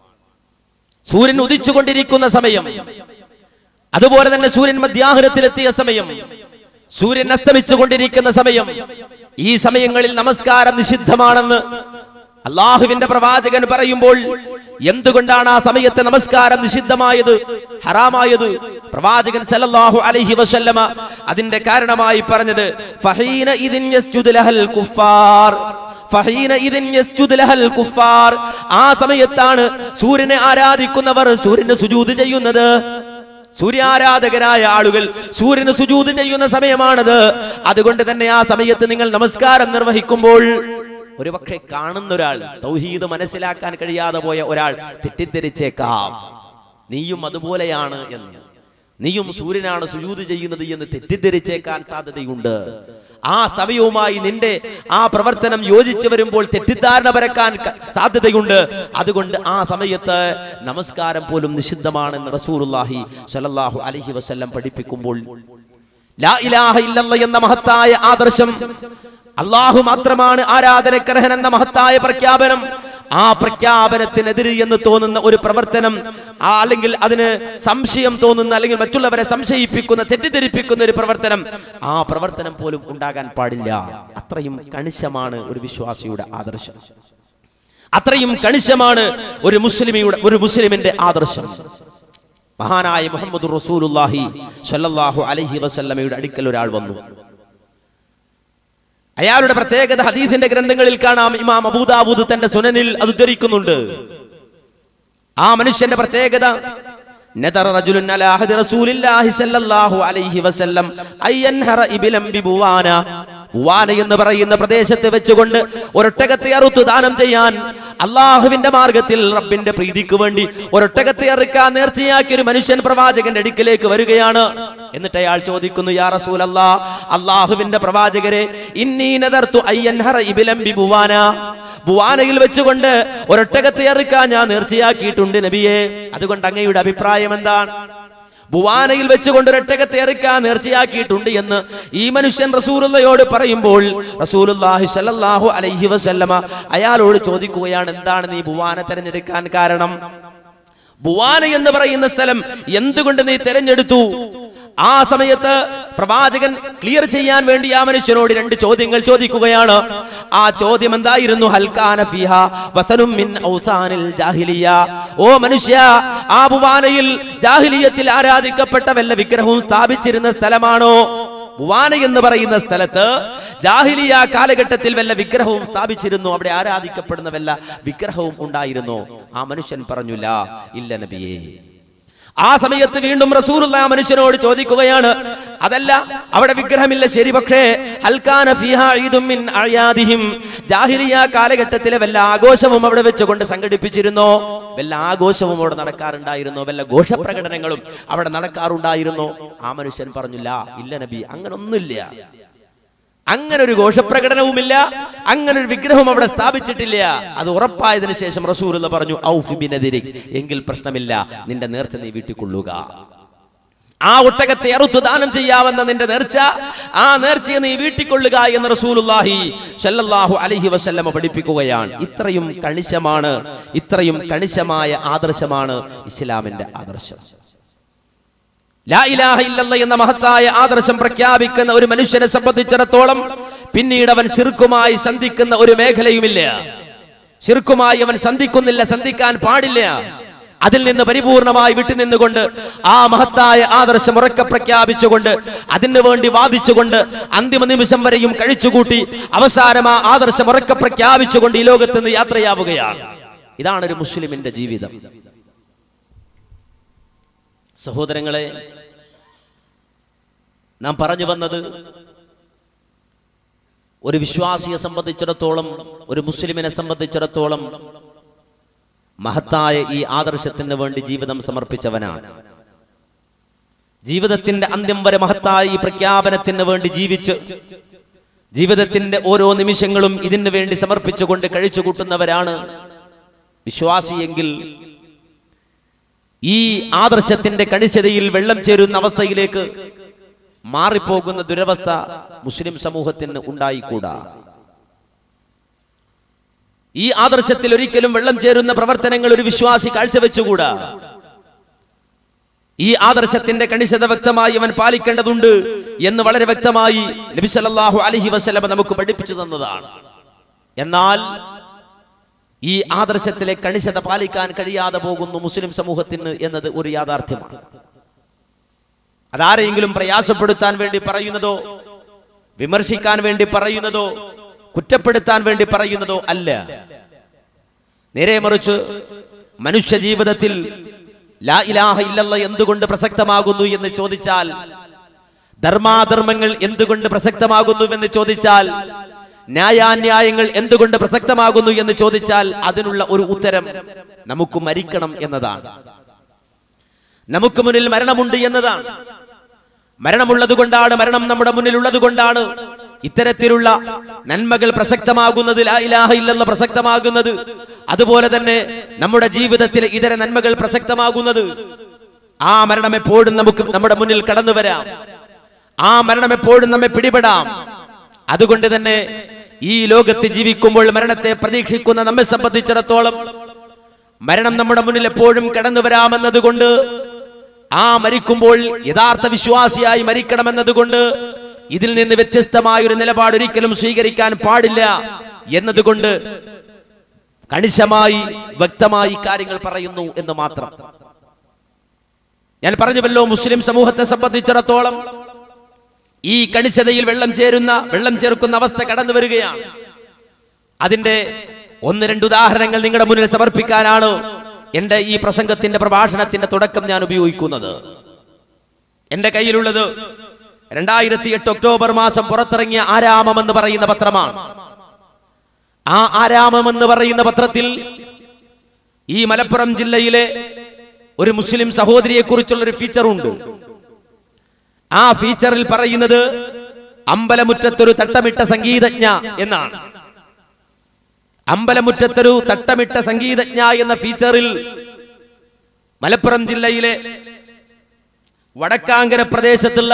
സൂര്യൻ ഉദിച്ചുകൊണ്ടിരിക്കുന്ന സമയം അതുപോലെ തന്നെ സൂര്യൻ മധ്യാഹ്നത്തിലെത്തിയ സമയം സൂര്യൻ അസ്തമിച്ചുകൊണ്ടിരിക്കുന്ന സമയം ഈ സമയങ്ങളിൽ നമസ്കാരം നിഷിദ്ധമാണെന്ന് അള്ളാഹുവിന്റെ പ്രവാചകൻ പറയുമ്പോൾ എന്തുകൊണ്ടാണ് ആ സമയത്ത് നമസ്കാരം നിഷിദ്ധമായത് ഹറാമായത് പ്രവാചകൻ സല്ലല്ലാഹു അലൈഹി വസല്ലമ അതിന്റെ കാരണമായി പറഞ്ഞത് ഫഹീന ഇദിൻ യസ്ജുദു ലഹൽ കുഫാർ ഫഹീന ഇദിൻ യസ്ജുദു ലഹൽ കുഫാർ ആ സമയത്താണ് സൂര്യനെ ആരാധിക്കുന്നവർ സൂര്യന് സുജൂദ് ചെയ്യുന്നത് സൂര്യാരാധകരായ ആളുകൾ സൂര്യന് സുജൂത് ചെയ്യുന്ന സമയമാണത് അതുകൊണ്ട് തന്നെ ആ സമയത്ത് നിങ്ങൾ നമസ്കാരം നിർവഹിക്കുമ്പോൾ ഒരുപക്ഷെ കാണുന്ന ഒരാൾ തൗഹീദ് മനസ്സിലാക്കാൻ കഴിയാതെ പോയ ഒരാൾ തെറ്റിദ്ധരിച്ചേക്കാം നീയും അതുപോലെയാണ് എന്ന് നീയും സൂര്യനാണ് സുജൂത് ചെയ്യുന്നത് എന്ന് തെറ്റിദ്ധരിച്ചേക്കാൻ സാധ്യതയുണ്ട് ആ സമയവുമായി നിന്റെ ആ പ്രവർത്തനം യോജിച്ചു വരുമ്പോൾ തെറ്റിദ്ധാരണ പരക്കാൻ ക- സാധ്യതയുണ്ട് അതുകൊണ്ട് ആ സമയത്ത് നമസ്കാരം പോലും നിഷിദ്ധമാണെന്ന് റസൂലുള്ളാഹി സ്വല്ലല്ലാഹു അലൈഹി വസല്ലം പഠിപ്പിക്കുമ്പോൾ ലാ ഇലാഹ ഇല്ലല്ല എന്ന മഹത്തായ ആദർശം അള്ളാഹു മാത്രമാണ് ആരാധനക്കർഹൻ എന്ന മഹത്തായ പ്രഖ്യാപനം ആ പ്രഖ്യാപനത്തിനെതിരെ എന്ന് തോന്നുന്ന ഒരു പ്രവർത്തനം ആ അല്ലെങ്കിൽ അതിന് സംശയം തോന്നുന്ന അല്ലെങ്കിൽ മറ്റുള്ളവരെ സംശയിപ്പിക്കുന്ന തെറ്റിദ്ധരിപ്പിക്കുന്ന ഒരു പ്രവർത്തനം ആ പ്രവർത്തനം പോലും ഉണ്ടാകാൻ പാടില്ല അത്രയും കണിശമാണ് ഒരു വിശ്വാസിയുടെ ആദർശം അത്രയും കണിശമാണ് ഒരു മുസ്ലിമിയുടെ ഒരു മുസ്ലിമിന്റെ ആദർശം മഹാനായ മുഹമ്മദ് റസൂലുള്ളാഹി സ്വല്ലല്ലാഹു അലൈഹി വസല്ലമയുടെ അടുക്കൽ ഒരാൾ വന്നു അയാളുടെ പ്രത്യേകത ഹദീസിന്റെ ഗ്രന്ഥങ്ങളിൽ കാണാം ഇമാം അബൂദാവൂദ് തന്റെ സുനനിൽ അത് ഉദ്ധരിക്കുന്നുണ്ട് ആ മനുഷ്യന്റെ പ്രത്യേകത نذر رجل على عهد رسول الله صلى الله عليه وسلم أن ينهر إبلا ببوانا ബുവാന എന്ന് പറയുന്ന പ്രദേശത്ത് വെച്ചുകൊണ്ട് ഒരൊട്ടകത്തെ അറുത്തു ദാനം ചെയ്യാൻ അള്ളാഹുവിന്റെ മാർഗത്തിൽ റബ്ബിന്റെ പ്രീതിക്ക് വേണ്ടി ഒരൊട്ടകത്തെ അറുക്കാൻ നേർച്ചയാക്കിയ ഒരു മനുഷ്യൻ പ്രവാചകന്റെ അടുക്കിലേക്ക് വരികയാണ് എന്നിട്ട് അയാൾ ചോദിക്കുന്നു യാ റസൂൽ അല്ലാ അള്ളാഹുവിന്റെ പ്രവാചകരെ ഇന്നീ നദർത്തു അയ്യൻഹറ ഇബിലം ബി ബുവാന ബുവാനയിൽ വെച്ചുകൊണ്ട് ഒരൊട്ടകത്തെ അറുക്കാൻ ഞാൻ നേർച്ചയാക്കിയിട്ടുണ്ട് നബിയെ അതുകൊണ്ട് അങ്ങയുടെ അഭിപ്രായം എന്താണ് ബുവാനയിൽ വെച്ചുകൊണ്ട് ഒരൊട്ടകത്തെ അറുക്കാൻ നേർച്ചയാക്കിയിട്ടുണ്ട് എന്ന് ഈ മനുഷ്യൻ റസൂലുള്ളയോട് പറയുമ്പോൾ റസൂലുള്ളാഹി സ്വല്ലല്ലാഹു അലൈഹി വസല്ലമ അയാളോട് ചോദിക്കുകയാണ് എന്താണ് നീ ബുവാന തിരഞ്ഞെടുക്കാൻ കാരണം ബുവാന എന്ന് പറയുന്ന സ്ഥലം എന്തുകൊണ്ട് നീ തിരഞ്ഞെടുത്തു ആ സമയത്ത് പ്രവാചകൻ ക്ലിയർ ചെയ്യാൻ വേണ്ടി ആ മനുഷ്യനോട് രണ്ട് ചോദ്യങ്ങൾ ചോദിക്കുകയാണ് ആ ചോദ്യം എന്തായിരുന്നു ഹൽക്കാന ഫിഹ വതനും മിൻ ഔസാനിൽ ജാഹിലിയ ഓ മനുഷ്യ ആ ബുവാനയിൽ ജാഹിലിയത്തിൽ ആരാധിക്കപ്പെട്ട വല്ല വിഗ്രഹവും സ്ഥാപിച്ചിരുന്ന സ്ഥലമാണോ ബുവാന എന്ന് പറയുന്ന സ്ഥലത്ത് ജാഹിലിയ കാലഘട്ടത്തിൽ വല്ല വിഗ്രഹവും സ്ഥാപിച്ചിരുന്നു അവിടെ ആരാധിക്കപ്പെടുന്ന വല്ല വിഗ്രഹവും ഉണ്ടായിരുന്നു ആ മനുഷ്യൻ പറഞ്ഞില്ല ഇല്ല നബിയേ ആ സമയത്ത് വീണ്ടും റസൂലുള്ള ആ മനുഷ്യനോട് ചോദിക്കുകയാണ് അതല്ല അവിടെ വിഗ്രഹമില്ല ശരി പക്ഷേ ഹൽക്കാന ഫീഹ ഈദും മിൻ അഅയാദിഹിം ജാഹിലിയ കാലഘട്ടത്തിലെ വല്ല ആഘോഷവും അവിടെ വെച്ചുകൊണ്ട് സംഘടിപ്പിച്ചിരുന്നോ വല്ല ആഘോഷവും അവിടെ നടക്കാറുണ്ടായിരുന്നോ വല്ല ഘോഷപ്രകടനങ്ങളും അവിടെ നടക്കാറുണ്ടായിരുന്നോ ആ മനുഷ്യൻ പറഞ്ഞില്ല ഇല്ല നബി അങ്ങനൊന്നുമില്ല അങ്ങനെ ഒരു ഘോഷപ്രകടനവുമില്ല അങ്ങനെ ഒരു വിഗ്രഹം അവിടെ സ്ഥാപിച്ചിട്ടില്ല അത് ഉറപ്പായതിനു ശേഷം റസൂൽ പറഞ്ഞു ഔഫി ബിനദിരിക് എങ്കിൽ പ്രശ്നമില്ല നിന്റെ നേർച്ച നീ വീട്ടിൽ കൊള്ളുക ആ ഒട്ടകത്തെ അറുത്തു ദാനം ചെയ്യാവുന്ന നിന്റെ നേർച്ച ആ നേർച്ചയെ നീ വീട്ടിക്കൊള്ളുക എന്ന് റസൂലുള്ളാഹി സല്ലല്ലാഹു അലൈഹി വസല്ലമ പഠിപ്പിക്കുകയാണ് ഇത്രയും കണിശമാണ് ഇത്രയും കണിശമായ ആദർശമാണ് ഇസ്ലാമിന്റെ ആദർശം ലാ ഇലാഹ ഇല്ലല്ല എന്ന മഹത്തായ ആദർശം പ്രഖ്യാപിക്കുന്ന ഒരു മനുഷ്യനെ സംബന്ധിച്ചിടത്തോളം പിന്നീട് അവൻ ശിർക്കുമായി സന്ധിക്കുന്ന ഒരു മേഖലയുമില്ല ശിർക്കുമായി അവൻ സന്ധിക്കുന്നില്ല സന്ധിക്കാൻ പാടില്ല അതിൽ നിന്ന് പരിപൂർണമായി വിട്ടുനിന്നുകൊണ്ട് ആ മഹത്തായ ആദർശം ഉറക്കെ പ്രഖ്യാപിച്ചുകൊണ്ട് അതിനു വേണ്ടി വാദിച്ചുകൊണ്ട് അന്തിമ നിമിഷം വരെയും കഴിച്ചുകൂട്ടി അവസാനം ആ ആദർശം ഉറക്കെ പ്രഖ്യാപിച്ചുകൊണ്ട് ഈ ലോകത്ത് നിന്ന് യാത്രയാവുകയാണ് ഇതാണ് ഒരു മുസ്ലിമിന്റെ ജീവിതം സഹോദരങ്ങളെ നാം പറഞ്ഞു വന്നത് ഒരു വിശ്വാസിയെ സംബന്ധിച്ചിടത്തോളം ഒരു മുസ്ലിമിനെ സംബന്ധിച്ചിടത്തോളം മഹത്തായ ഈ ആദർശത്തിന് വേണ്ടി ജീവിതം സമർപ്പിച്ചവനാണ് ജീവിതത്തിന്റെ അന്ത്യം വരെ മഹത്തായ ഈ പ്രഖ്യാപനത്തിന് വേണ്ടി ജീവിച്ച് ജീവിതത്തിന്റെ ഓരോ നിമിഷങ്ങളും ഇതിനു വേണ്ടി സമർപ്പിച്ചുകൊണ്ട് കഴിച്ചു കൂട്ടുന്നവരാണ് വിശ്വാസിയെങ്കിൽ ഈ ആദർശത്തിന്റെ കണിശതയിൽ വെള്ളം ചേരുന്ന അവസ്ഥയിലേക്ക് മാറിപ്പോകുന്ന ദുരവസ്ഥ മുസ്ലിം സമൂഹത്തിന് ഉണ്ടായിക്കൂടാ ഈ ആദർശത്തിൽ ഒരിക്കലും വെള്ളം ചേരുന്ന പ്രവർത്തനങ്ങൾ ഒരു വിശ്വാസി കാഴ്ചവെച്ചുകൂടാ ഈ ആദർശത്തിന്റെ കണിശത വ്യക്തമായി അവൻ പാലിക്കേണ്ടതുണ്ട് എന്ന് വളരെ വ്യക്തമായി നബി സല്ലല്ലാഹു അലൈഹി വസല്ലമ നമുക്ക് പഠിപ്പിച്ചു തന്നതാണ് എന്നാൽ ഈ ആദർശത്തിലെ കണിശത പാലിക്കാൻ കഴിയാതെ പോകുന്നു മുസ്ലിം സമൂഹത്തിന് എന്നത് ഒരു യാഥാർത്ഥ്യമാണ് അതാരെങ്കിലും പ്രയാസപ്പെടുത്താൻ വേണ്ടി പറയുന്നതോ വിമർശിക്കാൻ വേണ്ടി പറയുന്നതോ കുറ്റപ്പെടുത്താൻ വേണ്ടി പറയുന്നതോ അല്ല നേരെ മറിച്ച് മനുഷ്യ ജീവിതത്തിൽ ലാ ഇലാഹ ഇല്ലല്ല എന്തുകൊണ്ട് പ്രസക്തമാകുന്നു എന്ന് ചോദിച്ചാൽ ധർമാധർമ്മങ്ങൾ എന്തുകൊണ്ട് പ്രസക്തമാകുന്നു എന്ന് ചോദിച്ചാൽ ന്യായാന്യായങ്ങൾ എന്തുകൊണ്ട് പ്രസക്തമാകുന്നു എന്ന് ചോദിച്ചാൽ അതിനുള്ള ഒരു ഉത്തരം നമുക്ക് മരിക്കണം എന്നതാണ് നമുക്ക് മുന്നിൽ മരണമുണ്ട് എന്നതാണ് മരണമുള്ളത് കൊണ്ടാണ് മരണം നമ്മുടെ മുന്നിലുള്ളത് കൊണ്ടാണ് ഇത്തരത്തിലുള്ള നന്മകൾ പ്രസക്തമാകുന്നത് ലാ ഇലാഹ ഇല്ലല്ല പ്രസക്തമാകുന്നത് അതുപോലെ തന്നെ നമ്മുടെ ജീവിതത്തിലെ ഇതര നന്മകൾ പ്രസക്തമാകുന്നത് ആ മരണം എപ്പോഴും നമുക്ക് നമ്മുടെ മുന്നിൽ കടന്നു വരാം ആ മരണം എപ്പോഴും നമ്മെ പിടിപെടാം അതുകൊണ്ട് തന്നെ ഈ ലോകത്ത് ജീവിക്കുമ്പോൾ മരണത്തെ പ്രതീക്ഷിക്കുന്ന നമ്മെ സംബന്ധിച്ചിടത്തോളം മരണം നമ്മുടെ മുന്നിൽ എപ്പോഴും കടന്നു വരാമെന്നതുകൊണ്ട് ആ മരിക്കുമ്പോൾ യഥാർത്ഥ വിശ്വാസിയായി മരിക്കണമെന്നതുകൊണ്ട് ഇതിൽ നിന്ന് വ്യത്യസ്തമായ ഒരു നിലപാട് ഒരിക്കലും സ്വീകരിക്കാൻ പാടില്ല എന്നതുകൊണ്ട് കണിശമായി വ്യക്തമായി കാര്യങ്ങൾ പറയുന്നു എന്ന് മാത്രം ഞാൻ പറഞ്ഞുവല്ലോ മുസ്ലിം സമൂഹത്തെ സംബന്ധിച്ചിടത്തോളം ഈ കണിശതയിൽ വെള്ളം ചേരുന്ന വെള്ളം ചേർക്കുന്ന അവസ്ഥ കടന്നു വരികയാണ് അതിന്റെ ഒന്ന് രണ്ട് ഉദാഹരണങ്ങൾ നിങ്ങളുടെ മുന്നിൽ സമർപ്പിക്കാനാണ് എന്റെ ഈ പ്രസംഗത്തിന്റെ പ്രഭാഷണത്തിന്റെ തുടക്കം ഞാൻ ഉപയോഗിക്കുന്നത് എന്റെ കയ്യിലുള്ളത് രണ്ടായിരത്തി എട്ട് ഒക്ടോബർ മാസം പുറത്തിറങ്ങിയ ആരാമം എന്ന് പറയുന്ന പത്രമാണ് ആ ആരാമം എന്ന് പറയുന്ന പത്രത്തിൽ ഈ മലപ്പുറം ജില്ലയിലെ ഒരു മുസ്ലിം സഹോദരിയെ കുറിച്ചുള്ള ഒരു ഫീച്ചറുണ്ട് ആ ഫീച്ചറിൽ പറയുന്നത് അമ്പലമുറ്റത്തൊരു തട്ടമിട്ട സംഗീതജ്ഞ എന്നാണ് അമ്പലമുറ്റത്തൊരു തട്ടമിട്ട സംഗീതജ്ഞ എന്ന ഫീച്ചറിൽ മലപ്പുറം ജില്ലയിലെ വടക്കാങ്കര പ്രദേശത്തുള്ള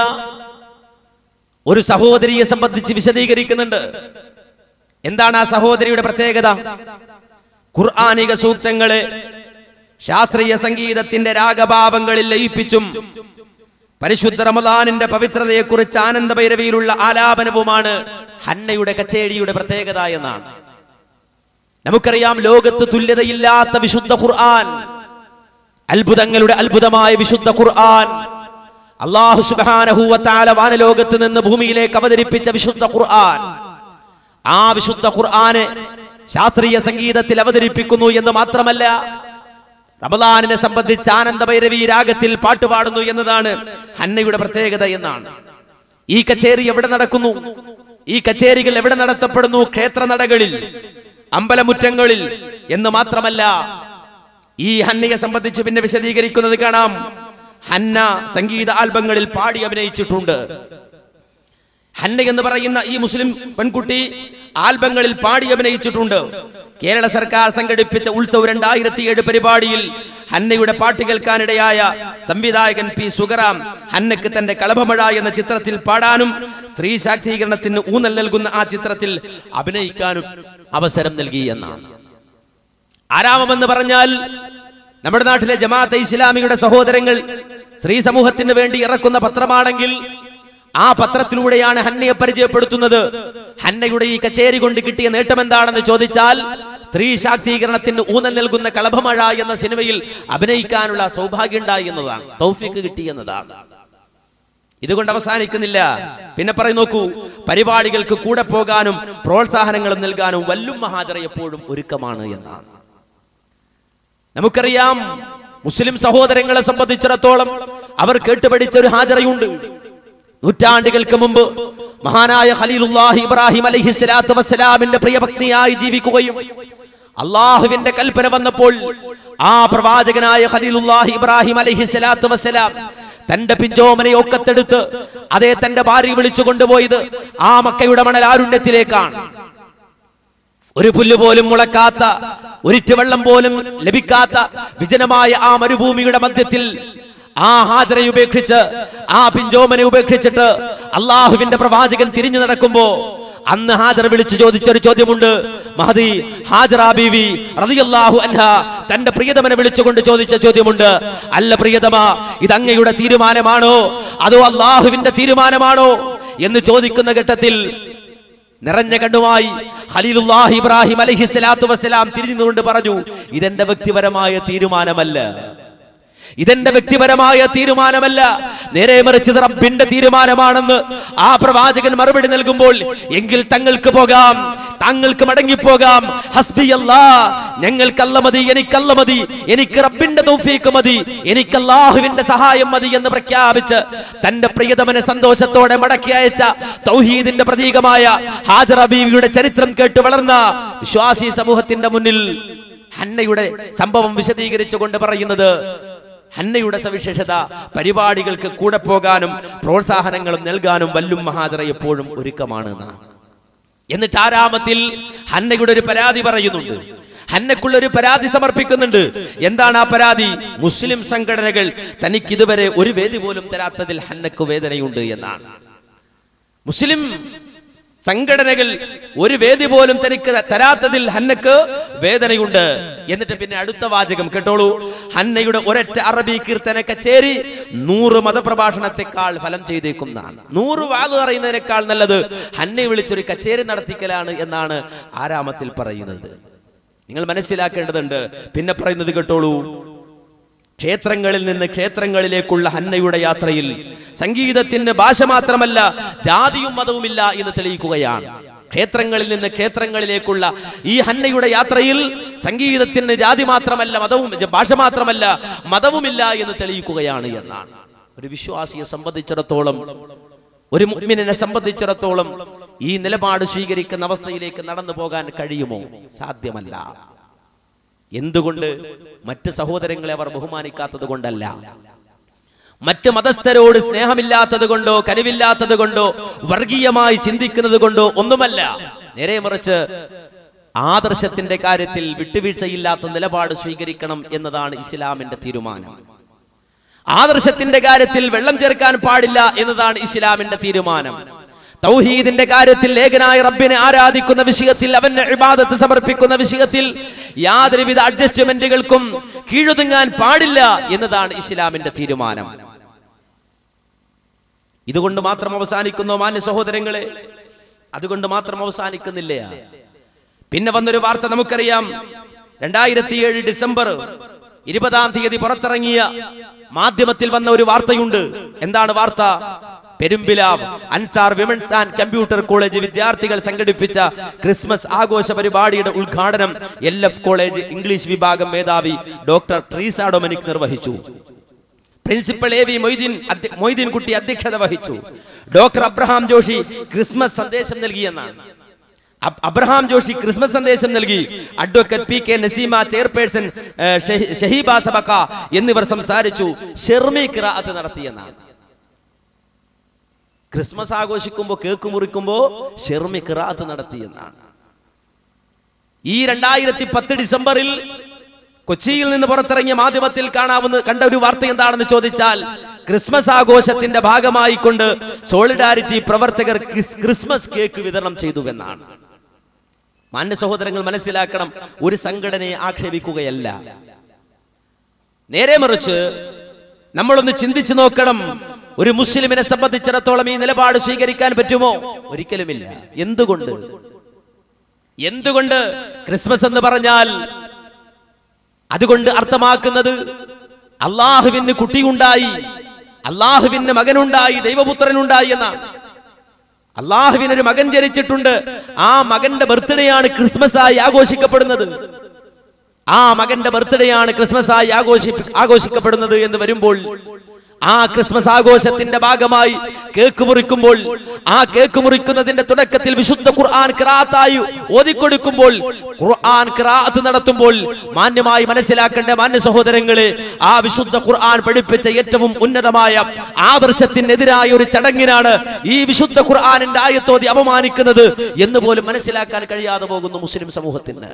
ഒരു സഹോദരിയെ സംബന്ധിച്ച് വിശദീകരിക്കുന്നുണ്ട് എന്താണ് ആ സഹോദരിയുടെ പ്രത്യേകത ഖുർആാനിക സൂക്തങ്ങളെ ശാസ്ത്രീയ സംഗീതത്തിന്റെ രാഗഭാവങ്ങളിൽ ലയിപ്പിച്ചും പരിശുദ്ധ റമദാനിന്റെ പവിത്രതയെക്കുറിച്ച് ആനന്ദഭൈരവിയിലുള്ള ആലാപനവുമാണ് ഹന്നയുടെ കച്ചേടിയുടെ പ്രത്യേകത എന്നാണ് നമുക്കറിയാം ലോകത്ത് തുല്യതയില്ലാത്ത വിശുദ്ധ ഖുർആൻ അത്ഭുതങ്ങളുടെ അത്ഭുതമായ വിശുദ്ധ ഖുർആൻ അള്ളാഹു സുബാനഹൂവത്താല വാനലോകത്ത് നിന്ന് ഭൂമിയിലേക്ക് അവതരിപ്പിച്ച വിശുദ്ധ ഖുർആൻ ആ വിശുദ്ധ ഖുർആനെ ശാസ്ത്രീയ സംഗീതത്തിൽ അവതരിപ്പിക്കുന്നു എന്ന് മാത്രമല്ല റമദാനിനെ സംബന്ധിച്ച് ആനന്ദഭൈരവി രാഗത്തിൽ പാട്ടുപാടുന്നു എന്നതാണ് ഹന്നയുടെ പ്രത്യേകത എന്നാണ് ഈ കച്ചേരി എവിടെ നടക്കുന്നു ഈ കച്ചേരികൾ എവിടെ നടത്തപ്പെടുന്നു ക്ഷേത്ര നടകളിൽ അമ്പലമുറ്റങ്ങളിൽ എന്ന് മാത്രമല്ല ഈ ഹന്നയെ സംബന്ധിച്ച് പിന്നെ വിശദീകരിക്കുന്നത് കാണാം ഹന്ന സംഗീത ആൽബങ്ങളിൽ പാടി അഭിനയിച്ചിട്ടുണ്ട് ഹന്ന എന്ന് പറയുന്ന ഈ മുസ്ലിം പെൺകുട്ടി ആൽബങ്ങളിൽ പാടി അഭിനയിച്ചിട്ടുണ്ട് കേരള സർക്കാർ സംഘടിപ്പിച്ച ഉത്സവ് രണ്ടായിരത്തി ഏഴ് പരിപാടിയിൽ ഹന്നയുടെ പാട്ട് കേൾക്കാനിടയായ സംവിധായകൻ പി സുഗറാം ഹന്നക്ക് തന്റെ കളഭമഴ എന്ന ചിത്രത്തിൽ പാടാനും സ്ത്രീ ശാക്തീകരണത്തിന് ഊന്നൽ നൽകുന്ന ആ ചിത്രത്തിൽ അഭിനയിക്കാനും അവസരം നൽകി എന്നാണ് ആരാമമെന്ന് പറഞ്ഞാൽ നമ്മുടെ നാട്ടിലെ ജമാഅത്തെ ഇസ്ലാമിയുടെ സഹോദരങ്ങൾ സ്ത്രീ സമൂഹത്തിന് വേണ്ടി ഇറക്കുന്ന പത്രമാണെങ്കിൽ ആ പത്രത്തിലൂടെയാണ് ഹന്നയെ പരിചയപ്പെടുത്തുന്നത് ഹന്നയുടെ ഈ കച്ചേരി കൊണ്ട് കിട്ടിയ നേട്ടം എന്താണെന്ന് ചോദിച്ചാൽ സ്ത്രീ ശാക്തീകരണത്തിന് ഊന്നൽ നൽകുന്ന കളഭമഴ എന്ന സിനിമയിൽ അഭിനയിക്കാനുള്ള സൗഭാഗ്യം ഉണ്ടായി എന്നതാണ് തൗഫീക്ക് കിട്ടി എന്നതാണ് ഇതുകൊണ്ട് അവസാനിക്കുന്നില്ല പിന്നെ പറയും നോക്കൂ പരിപാടികൾക്ക് കൂടെ പോകാനും പ്രോത്സാഹനങ്ങളും നൽകാനും വല്ലും മഹാജറ എപ്പോഴും ഒരുക്കമാണ് എന്നാണ് നമുക്കറിയാം മുസ്ലിം സഹോദരങ്ങളെ സംബന്ധിച്ചിടത്തോളം അവർ കേട്ടുപഠിച്ച ഒരു ഹാജറയുണ്ട് നൂറ്റാണ്ടുകൾക്ക് മുമ്പ് മഹാനായ ഖലീലുല്ലാഹി ഇബ്രാഹിം അലൈഹി സ്വലാത്തു വസ്സലാമിന്റെ പ്രിയഭക്തിയായി ജീവിക്കുകയും അള്ളാഹുവിന്റെ കൽപ്പന വന്നപ്പോൾ ആ പ്രവാചകനായ ഖലീലുല്ലാഹി ഇബ്രാഹിം അലൈഹി സ്വലാത്തു വസ്സലാം തന്റെ പിഞ്ചോമനെ ഒക്കത്തെടുത്ത് അതേ തന്റെ ഭാര്യ വിളിച്ചു കൊണ്ടുപോയത് ആ മക്കയുടെ മണലാരുണ്യത്തിലേക്കാണ് ഒരു പുല്ല് പോലും മുളക്കാത്ത ഒരിറ്റ് വെള്ളം പോലും ലഭിക്കാത്ത വിജനമായ ആ മരുഭൂമിയുടെ മധ്യത്തിൽ ആ ഹാജരെ ഉപേക്ഷിച്ച് ആ പിഞ്ചോമനെ ഉപേക്ഷിച്ചിട്ട് അള്ളാഹുവിന്റെ പ്രവാചകൻ തിരിഞ്ഞു നടക്കുമ്പോ അന്ന് ഹാജർ വിളിച്ചു ചോദിച്ചൊരു ചോദ്യമുണ്ട് മഹദി ഹാജറ ബീവി റളിയല്ലാഹു അൻഹ തന്റെ പ്രിയതമനെ വിളിച്ചുകൊണ്ട് ചോദിച്ച ചോദ്യമുണ്ട് അല്ല പ്രിയതമ ഇത് അങ്ങയുടെ തീരുമാനമാണോ അതോ അള്ളാഹുവിന്റെ തീരുമാനമാണോ എന്ന് ചോദിക്കുന്ന ഘട്ടത്തിൽ നിറഞ്ഞ കണ്ണുമായി ഖലീലുല്ലാഹി ഇബ്രാഹിം അലൈഹി സ്വലാത്തു വസ്സലാം തിരിഞ്ഞുകൊണ്ട് പറഞ്ഞു ഇതെന്റെ വ്യക്തിപരമായ തീരുമാനമല്ല ഇതെന്റെ വ്യക്തിപരമായ തീരുമാനമല്ല നേരെ മറിച്ച് ഇത് റബ്ബിന്റെ തീരുമാനമാണെന്ന് ആ പ്രവാചകൻ മറുപടി നൽകുമ്പോൾ എങ്കിൽ തങ്ങൾക്ക് പോകാം താങ്കൾക്ക് മടങ്ങിപ്പോകാം ഹസ്ബി അല്ലാ ഞങ്ങൾക്കല്ല മതി എനിക്കല്ല മതി എനിക്ക് റബ്ബിന്റെ തൗഫീക്ക് മതി എനിക്ക് അല്ലാഹുവിന്റെ സഹായം മതി എന്ന് പ്രഖ്യാപിച്ച് തന്റെ പ്രിയതമനെ സന്തോഷത്തോടെ മടക്കി അയച്ച തൗഹീദിന്റെ പ്രതീകമായ ഹാജറ ബീവിയുടെ ചരിത്രം കേട്ട് വളർന്ന വിശ്വാസി സമൂഹത്തിന്റെ മുന്നിൽ ഹന്നയുടെ സംഭവം വിശദീകരിച്ചുകൊണ്ട് പറയുന്നത് ഹന്നയുടെ സവിശേഷത പരിപാടികൾക്ക് കൂടെ പോകാനും പ്രോത്സാഹനങ്ങളും നൽകാനും വല്ലും മഹാജറ എപ്പോഴും ഒരുക്കമാണ് എന്നാണ് എന്നിട്ട് ആരാമത്തിൽ ഹന്നയുടെ ഒരു പരാതി പറയുന്നുണ്ട് ഹന്നക്കുള്ള ഒരു പരാതി സമർപ്പിക്കുന്നുണ്ട് എന്താണ് ആ പരാതി മുസ്ലിം സംഘടനകൾ തനിക്ക് ഇതുവരെ ഒരു വേദി പോലും തരാത്തതിൽ ഹന്നക്ക് വേദനയുണ്ട് എന്നാണ് മുസ്ലിം സംഘടനകൾ ഒരു വേദി പോലും തനിക്ക് തരാത്തതിൽ ഹന്നക്ക് വേദനയുണ്ട് എന്നിട്ട് പിന്നെ അടുത്ത വാചകം കേട്ടോളൂ ഹന്നയുടെ ഒരൊറ്റ അറബി കീർത്തന കച്ചേരി നൂറ് മതപ്രഭാഷണത്തെക്കാൾ ഫലം ചെയ്തേക്കുന്നതാണ് നൂറ് വാത് പറയുന്നതിനേക്കാൾ നല്ലത് ഹന്നെ വിളിച്ചൊരു കച്ചേരി നടത്തിക്കലാണ് എന്നാണ് ആരാമത്തിൽ പറയുന്നത് നിങ്ങൾ മനസ്സിലാക്കേണ്ടതുണ്ട് പിന്നെ പറയുന്നത് കേട്ടോളൂ ക്ഷേത്രങ്ങളിൽ നിന്ന് ക്ഷേത്രങ്ങളിലേക്കുള്ള ഹന്നയുടെ യാത്രയിൽ സംഗീതത്തിന് ഭാഷ മാത്രമല്ല ജാതിയും മതവുമില്ല എന്ന് തെളിയിക്കുകയാണ് ക്ഷേത്രങ്ങളിൽ നിന്ന് ക്ഷേത്രങ്ങളിലേക്കുള്ള ഈ ഹന്നയുടെ യാത്രയിൽ സംഗീതത്തിന് ജാതി മാത്രമല്ല മതവും ഭാഷ മാത്രമല്ല മതവുമില്ല എന്ന് തെളിയിക്കുകയാണ് എന്നാണ് ഒരു വിശ്വാസിയെ സംബന്ധിച്ചിടത്തോളം ഒരു മുഅ്മിനിനെ സംബന്ധിച്ചിടത്തോളം ഈ നിലപാട് സ്വീകരിക്കുന്ന അവസ്ഥയിലേക്ക് നടന്നു പോകാൻ കഴിയുമോ സാധ്യമല്ല എന്തുകൊണ്ട് മറ്റ് സഹോദരങ്ങളെ അവർ ബഹുമാനിക്കാത്തത് കൊണ്ടല്ല മറ്റ് മതസ്ഥരോട് സ്നേഹമില്ലാത്തത് കൊണ്ടോ കനിവില്ലാത്തത് കൊണ്ടോ വർഗീയമായി ചിന്തിക്കുന്നത് കൊണ്ടോ ഒന്നുമല്ല നേരെ മറിച്ച് ആദർശത്തിന്റെ കാര്യത്തിൽ വിട്ടുവീഴ്ചയില്ലാത്ത നിലപാട് സ്വീകരിക്കണം എന്നതാണ് ഇസ്ലാമിന്റെ തീരുമാനം ആദർശത്തിന്റെ കാര്യത്തിൽ വെള്ളം ചേർക്കാൻ പാടില്ല എന്നതാണ് ഇസ്ലാമിന്റെ തീരുമാനം തൗഹീദിന്റെ കാര്യത്തിൽ ഏകനായ റബ്ബിനെ ആരാധിക്കുന്ന വിഷയത്തിൽ അവന് ഇബാദത്ത് സമർപ്പിക്കുന്ന വിഷയത്തിൽ യാതൊരുവിധ അഡ്ജസ്റ്റ്മെന്റുകൾക്കും കീഴൊതുങ്ങാൻ പാടില്ല എന്നതാണ് ഇസ്ലാമിന്റെ തീരുമാനം ഇതുകൊണ്ട് മാത്രം അവസാനിക്കുന്നു മാന്യ സഹോദരങ്ങളെ അതുകൊണ്ട് മാത്രം അവസാനിക്കുന്നില്ല പിന്നെ വന്നൊരു വാർത്ത നമുക്കറിയാം രണ്ടായിരത്തി ഏഴ് ഡിസംബർ ഇരുപതാം തീയതി പുറത്തിറങ്ങിയ മാധ്യമത്തിൽ വന്ന ഒരു വാർത്തയുണ്ട് എന്താണ് വാർത്ത Perumpilavu Ansar women's and computer college വിദ്യാർത്ഥികൾ സംഘടിപ്പിച്ച ക്രിസ്മസ് ആഘോഷ പരിപാടിയുടെ ഉദ്ഘാടനം എൽ എഫ് കോളേജ് ഇംഗ്ലീഷ് വിഭാഗം മേധാവി ഡോക്ടർ ട്രീസ ഡൊമിനിക് നിർവഹിച്ചു പ്രിൻസിപ്പൽ എ വി മൊയ്തീൻ അധ്യ- മൊയ്തീൻ കുട്ടി അധ്യക്ഷത വഹിച്ചു ഡോക്ടർ അബ്രഹാം ജോഷി ക്രിസ്മസ് സന്ദേശം നൽകിയെന്നാണ് അബ്- അബ്രഹാം ജോഷി ക്രിസ്മസ് സന്ദേശം നൽകി advocate P K Naseema chairperson ഏ, ഷഹി- ഷഹീബ സബക്ക എന്നിവർ സംസാരിച്ചു ഷെർമി കിറാഅത്ത് നടത്തിയെന്നാണ് ക്രിസ്മസ് ആഘോഷിക്കുമ്പോൾ കേക്ക് മുറിക്കുമ്പോൾ ഷെർമി കിറാഅത്ത് നടത്തിയെന്നാണ് ഈ രണ്ടായിരത്തി പത്ത് ഡിസംബറിൽ കൊച്ചിയിൽ നിന്ന് പുറത്തിറങ്ങിയ മാധ്യമത്തിൽ കാണാവുന്ന കണ്ട ഒരു വാർത്ത എന്താണെന്ന് ചോദിച്ചാൽ ക്രിസ്മസ് ആഘോഷത്തിന്റെ ഭാഗമായി കൊണ്ട് സോളിഡാരിറ്റി പ്രവർത്തകർ ക്രിസ്- ക്രിസ്മസ് കേക്ക് വിതരണം ചെയ്തുവെന്നാണ് മാന്യ സഹോദരങ്ങൾ മനസ്സിലാക്കണം ഒരു സംഘടനയെ ആക്ഷേപിക്കുകയല്ല നേരെ മറിച്ച് നമ്മളൊന്ന് ചിന്തിച്ചു നോക്കണം ഒരു മുസ്ലിമിനെ സംബന്ധിച്ചിടത്തോളം ഈ നിലപാട് സ്വീകരിക്കാൻ പറ്റുമോ ഒരിക്കലുമില്ല എന്തുകൊണ്ട് എന്തുകൊണ്ട് ക്രിസ്മസ് എന്ന് പറഞ്ഞാൽ അതുകൊണ്ട് അർത്ഥമാക്കുന്നത് അള്ളാഹുവിന് കുട്ടിയുണ്ടായി അള്ളാഹുവിന് മകനുണ്ടായി ദൈവപുത്രനുണ്ടായി എന്നാണ് അള്ളാഹുവിന് ഒരു മകൻ ജനിച്ചിട്ടുണ്ട് ആ മകന്റെ ബർത്ത്ഡേ ആണ് ക്രിസ്മസ് ആയി ആഘോഷിക്കപ്പെടുന്നത് ആ മകന്റെ ബർത്ത്ഡേ ആണ് ക്രിസ്മസ് ആയി ആഘോഷി ആഘോഷിക്കപ്പെടുന്നത് എന്ന് വരുമ്പോൾ ആ ക്രിസ്മസ് ആഘോഷത്തിന്റെ ഭാഗമായി കേക്ക് മുറിക്കുമ്പോൾ ആ കേക്ക് മുറിക്കുന്നതിന്റെ തുടക്കത്തിൽ വിശുദ്ധ ഖുർആൻ ഖിറാത്തായി ഓതിക്കൊടുക്കുമ്പോൾ ഖുർആൻ ഖിറാത്ത് നടത്തുമ്പോൾ മാന്യമായി മനസ്സിലാക്കേണ്ട മാന്യ സഹോദരങ്ങളെ ആ വിശുദ്ധ ഖുർആൻ പഠിപ്പിച്ച ഏറ്റവും ഉന്നതമായ ആദർശത്തിനെതിരായ ഒരു ചടങ്ങിനാണ് ഈ വിശുദ്ധ ഖുർആനിന്റെ ആയത്തോതി അപമാനിക്കുന്നത് എന്ന് പോലും മനസ്സിലാക്കാൻ കഴിയാതെ പോകുന്നു മുസ്ലിം സമൂഹത്തിന്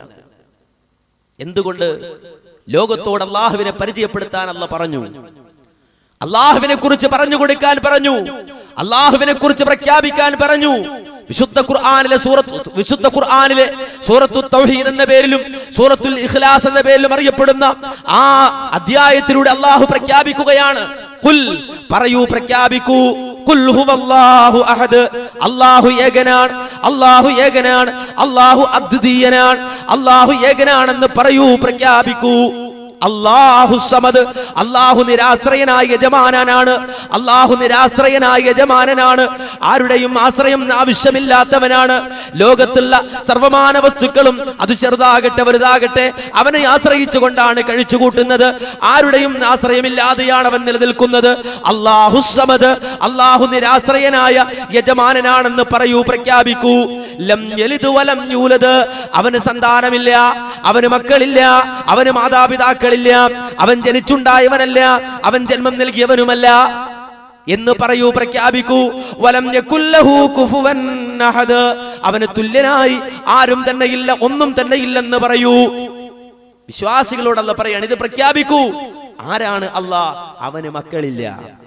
എന്തുകൊണ്ട് ലോകത്തോട് അള്ളാഹുവിനെ പരിചയപ്പെടുത്താൻ അല്ല പറഞ്ഞു അള്ളാഹുവിനെ കുറിച്ച് പറഞ്ഞു കൊടുക്കാൻ പറഞ്ഞു അള്ളാഹുവിനെ കുറിച്ച് പ്രഖ്യാപിക്കാൻ പറഞ്ഞു വിശുദ്ധ ഖുർആനിലെ സൂറത്ത് വിശുദ്ധ ഖുർആനിലെ സൂറത്തു തൗഹീദ് എന്ന പേരിലും സൂറത്തുൽ ഇഖ്ലാസ് എന്ന പേരിലും അറിയപ്പെടുന്ന ആ അധ്യായത്തിലൂടെ അള്ളാഹു പ്രഖ്യാപിക്കുകയാണ് കുൽ പറയൂ പ്രഖ്യാപിക്കൂ കുൽ ഹുവല്ലാഹു അഹദ് അല്ലാഹു ഏകനാണ് അല്ലാഹു ഏകനാണ് അല്ലാഹു അദ്വിതീയനാണ് അല്ലാഹു ഏകനാണെന്ന് പറയൂ പ്രഖ്യാപിക്കൂ അല്ലാഹു സമദ് അല്ലാഹു നിരാശ്രയനായ യജമാനനാണ് അല്ലാഹു നിരാശ്രയനായ യജമാനനാണ് ആരുടെയും ആശ്രയം ആവശ്യമില്ലാത്തവനാണ് ലോകത്തുള്ള സർവമാന വസ്തുക്കളും അത് ചെറുതാകട്ടെ വലുതാകട്ടെ അവനെ ആശ്രയിച്ചുകൊണ്ടാണ് കഴിച്ചുകൂട്ടുന്നത് ആരുടെയും ആശ്രയമില്ലാതെയാണ് അവൻ നിലനിൽക്കുന്നത് അല്ലാഹു സമദ് അല്ലാഹു നിരാശ്രയനായ യജമാനനാണെന്ന് പറയൂ പ്രഖ്യാപിക്കൂ ലം യലിദ് വലം യൂലദ് അവന് സന്താനമില്ല അവന് മക്കളില്ല അവന് മാതാപിതാക്കളില്ല അവൻ ജനിച്ചുണ്ടായവനല്ല അവൻ ജന്മം നൽകിയവനുമല്ല എന്ന് പറയൂ പ്രഖ്യാപിക്കൂ വലം യകുല്ലഹു കുഫുവൻ അഹദ് അവന് തുല്യനായി ആരും തന്നെ ഇല്ല ഒന്നും തന്നെ ഇല്ലെന്ന് പറയൂ വിശ്വാസികളോടല്ല പറയാണ് ഇത് പ്രഖ്യാപിക്കൂ ആരാണ് അല്ലാ അവന് മക്കളില്ല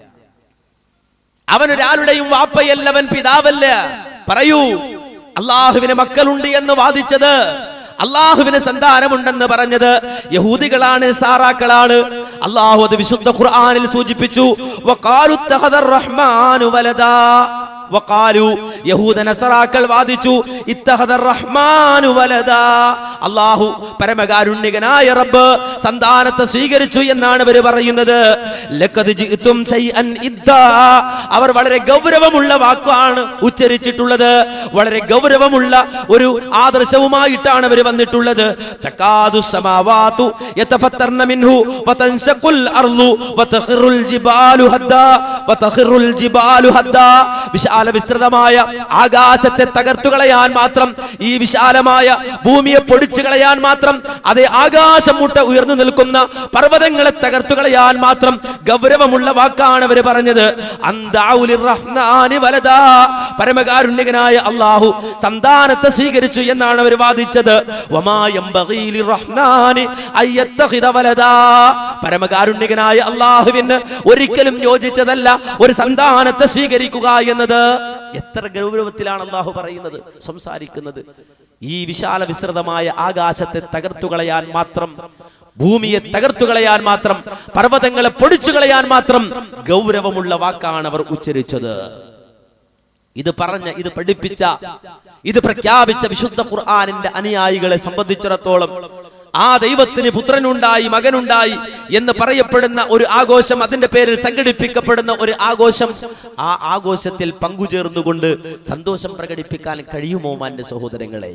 അവനൊരാളുടെയും വാപ്പയല്ല അവൻ പിതാവല്ല പറയൂ അള്ളാഹുവിന് മക്കളുണ്ട് എന്ന് വാദിച്ചത് അള്ളാഹുവിന് സന്താനമുണ്ടെന്ന് പറഞ്ഞത് യഹൂദികളാണ് സാറാക്കളാണ് അള്ളാഹു അത് വിശുദ്ധ ഖുർആനിൽ സൂചിപ്പിച്ചു വഖാലു ഇത്തഖദർ റഹ്മാനു വലദാ വഖാലു യഹൂദ നസറാക്കൾ വാദിച്ചു ഇത്തഖദർ റഹ്മാനു വലദാ അള്ളാഹു പരമകാരുണ്യകനായ റബ്ബ് സന്താനത്തെ സ്വീകരിച്ചു എന്നാണ് അവർ പറയുന്നത് ലഖദ് ജിഅ്തും ശൈഅൻ ഇദ്ദാ അവർ വളരെ ഗൗരവമുള്ള വാക്കാണ് ഉച്ചരിച്ചിട്ടുള്ളത് വളരെ ഗൗരവമുള്ള ഒരു ആദർശവുമായിട്ടാണ് അവർ വന്നിട്ടുള്ളത് തകാദു സമാവാതു യതഫത്തർന മിൻഹു വതൻശഖുൽ അർളു വതഖിറുൽ ജിബാലു ഹദ്ദാ വതഖിറുൽ ജിബാലു ഹദ്ദാ വിശാല വിസ്തൃതമായ ആകാശത്തെ തകർത്തു കളയാൻ മാത്രം ഈ വിശാലമായ ഭൂമിയെ പൊടിച്ചു കളയാൻ മാത്രം അതേ ആകാശം മുട്ട ഉയർന്നു നിൽക്കുന്ന പർവ്വതങ്ങളെ തകർത്തു കളയാൻ മാത്രം ഗൗരവമുള്ള വാക്കാണ് അവർ പറഞ്ഞത് അന്താഉലിർ റഹ്മാനി വലദാ പരമകാരുണ്യകനായ അള്ളാഹു സന്താനത്തെ സ്വീകരിച്ചു എന്നാണ് അവർ വാദിച്ചത് വമാ യംബഗീ ലിർറഹ്മാനി അയ്യത്തഖിദ വലദാ പരമകാരുണ്യകനായ അള്ളാഹുവിന് ഒരിക്കലും യോജിച്ചതല്ല ഒരു സന്താനത്തെ സ്വീകരിക്കുക എന്നത് എത്ര ഗൗരവത്തിലാണ് അള്ളാഹു പറയുന്നത് സംസാരിക്കുന്നത് ഈ വിശാല വിസ്തൃതമായ ആകാശത്തെ തകർത്തു കളയാൻ മാത്രം ഭൂമിയെ തകർത്തു കളയാൻ മാത്രം പർവ്വതങ്ങളെ പൊടിച്ചു കളയാൻ മാത്രം ഗൗരവമുള്ള വാക്കാണ് അവർ ഉച്ചരിച്ചത് ഇത് പറഞ്ഞ ഇത് പഠിപ്പിച്ച ഇത് പ്രഖ്യാപിച്ച വിശുദ്ധ ഖുർആാനിന്റെ അനുയായികളെ സംബന്ധിച്ചിടത്തോളം ആ ദൈവത്തിന് പുത്രനുണ്ടായി മകനുണ്ടായി എന്ന് പറയപ്പെടുന്ന ഒരു ആഘോഷം അതിന്റെ പേരിൽ സംഘടിപ്പിക്കപ്പെടുന്ന ഒരു ആഘോഷം ആ ആഘോഷത്തിൽ പങ്കുചേർന്നുകൊണ്ട് സന്തോഷം പ്രകടിപ്പിക്കാൻ കഴിയുമോ മാന്റെ സഹോദരങ്ങളെ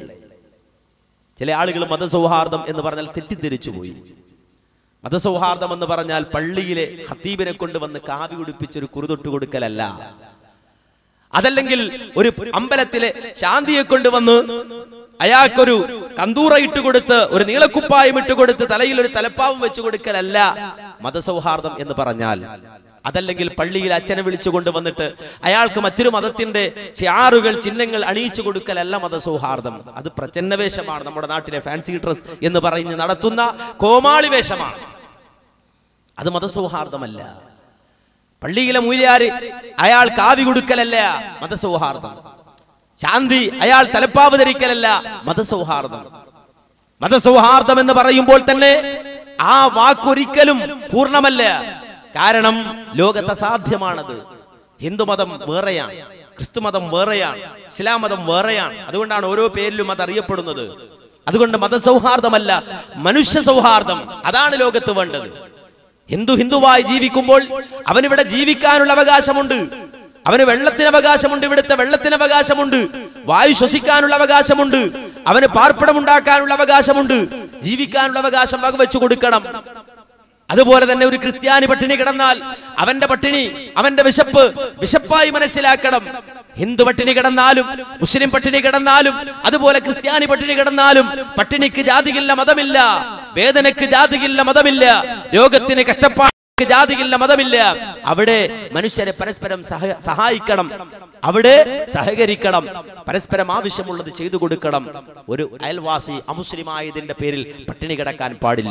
ചില ആളുകൾ മതസൗഹാർദ്ദം എന്ന് പറഞ്ഞാൽ തെറ്റിദ്ധരിച്ചു പോയി മതസൗഹാർദ്ദം എന്ന് പറഞ്ഞാൽ പള്ളിയിലെ ഹത്തീബിനെ കൊണ്ടുവന്ന് കാവി ഉടുപ്പിച്ചൊരു കുറുതൊട്ട് കൊടുക്കലല്ല അതല്ലെങ്കിൽ ഒരു അമ്പലത്തിലെ ശാന്തിയെ കൊണ്ടുവന്ന് അയാൾക്കൊരു കന്തൂറ ഇട്ട് കൊടുത്ത് ഒരു നീളക്കുപ്പായം ഇട്ട് കൊടുത്ത് തലയിൽ ഒരു തലപ്പാവും വെച്ച് കൊടുക്കലല്ല മതസൗഹാർദ്ദം എന്ന് പറഞ്ഞാൽ അതല്ലെങ്കിൽ പള്ളിയിൽ അച്ഛനെ വിളിച്ചു കൊണ്ടുവന്നിട്ട് അയാൾക്ക് മറ്റൊരു മതത്തിന്റെ ഷിയാറുകൾ ചിഹ്നങ്ങൾ അണിയിച്ചു കൊടുക്കലല്ല മതസൗഹാർദ്ദം അത് പ്രചന്നവേഷമാണ് നമ്മുടെ നാട്ടിലെ ഫാൻസി ഡ്രസ് എന്ന് പറഞ്ഞ് നടത്തുന്ന കോമാളി വേഷമാണ് അത് മതസൗഹാർദ്ദമല്ല പള്ളിയിലെ മൂല്യാര് അയാൾ കാവി കൊടുക്കലല്ല മതസൗഹാർദ്ദം ശാന്തി അയാൾ തലപ്പാവ് ധരിക്കലല്ല മതസൗഹാർദ്ദം മതസൗഹാർദ്ദം എന്ന് പറയുമ്പോൾ തന്നെ ആ വാക്കൊരിക്കലും പൂർണ്ണമല്ല കാരണം ലോകത്ത് അസാധ്യമാണത് ഹിന്ദുമതം വേറെയാണ് ക്രിസ്തു മതം വേറെയാണ് ഇസ്ലാം മതം വേറെയാണ് അതുകൊണ്ടാണ് ഓരോ പേരിലും അത് അറിയപ്പെടുന്നത് അതുകൊണ്ട് മതസൗഹാർദ്ദമല്ല മനുഷ്യ സൗഹാർദ്ദം അതാണ് ലോകത്ത് വേണ്ടത് ഹിന്ദു ഹിന്ദുവായി ജീവിക്കുമ്പോൾ അവനിവിടെ ജീവിക്കാനുള്ള അവകാശമുണ്ട് അവന് വെള്ളത്തിന് അവകാശമുണ്ട് ഇവിടുത്തെ വെള്ളത്തിന് അവകാശമുണ്ട് വായു ശ്വസിക്കാനുള്ള അവകാശമുണ്ട് അവന് പാർപ്പിടമുണ്ടാക്കാനുള്ള അവകാശമുണ്ട് ജീവിക്കാനുള്ള അവകാശം വകവെച്ചു കൊടുക്കണം അതുപോലെ തന്നെ ഒരു ക്രിസ്ത്യാനി പട്ടിണി കിടന്നാൽ അവന്റെ പട്ടിണി അവന്റെ വിശപ്പ് വിശപ്പായി മനസ്സിലാക്കണം ഹിന്ദു പട്ടിണി കിടന്നാലും മുസ്ലിം പട്ടിണി കിടന്നാലും അതുപോലെ ക്രിസ്ത്യാനി പട്ടിണി കിടന്നാലും പട്ടിണിക്ക് ജാതിയില്ല മതമില്ല വേദനയ്ക്ക് ജാതിയില്ല മതമില്ല രോഗത്തിന് കഷ്ടപ്പാട് ജാതിയില്ല മതമില്ല അവിടെ മനുഷ്യരെ പരസ്പരം സഹ- സഹായിക്കണം അവിടെ സഹകരിക്കണം പരസ്പരം ആവശ്യമുള്ളത് ചെയ്തു കൊടുക്കണം ഒരു അയൽവാസി അമുസ്ലിമായതിന്റെ പേരിൽ പട്ടിണി കിടക്കാൻ പാടില്ല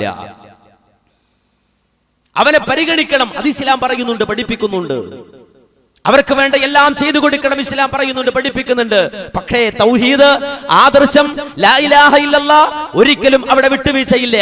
അവനെ പരിഗണിക്കണം അത് ഇസ്ലാം പറയുന്നുണ്ട് പഠിപ്പിക്കുന്നുണ്ട് അവർക്ക് വേണ്ട എല്ലാം ചെയ്തു കൊടുക്കണം ഇസ്ലാം പറയുന്നുണ്ട് പഠിപ്പിക്കുന്നുണ്ട് പക്ഷേ തൗഹീദ് ആദർശം ലാ ഇലാഹ ഇല്ലല്ലാ ഒരിക്കലും അവിടെ വിട്ടുവീഴ്ചയില്ല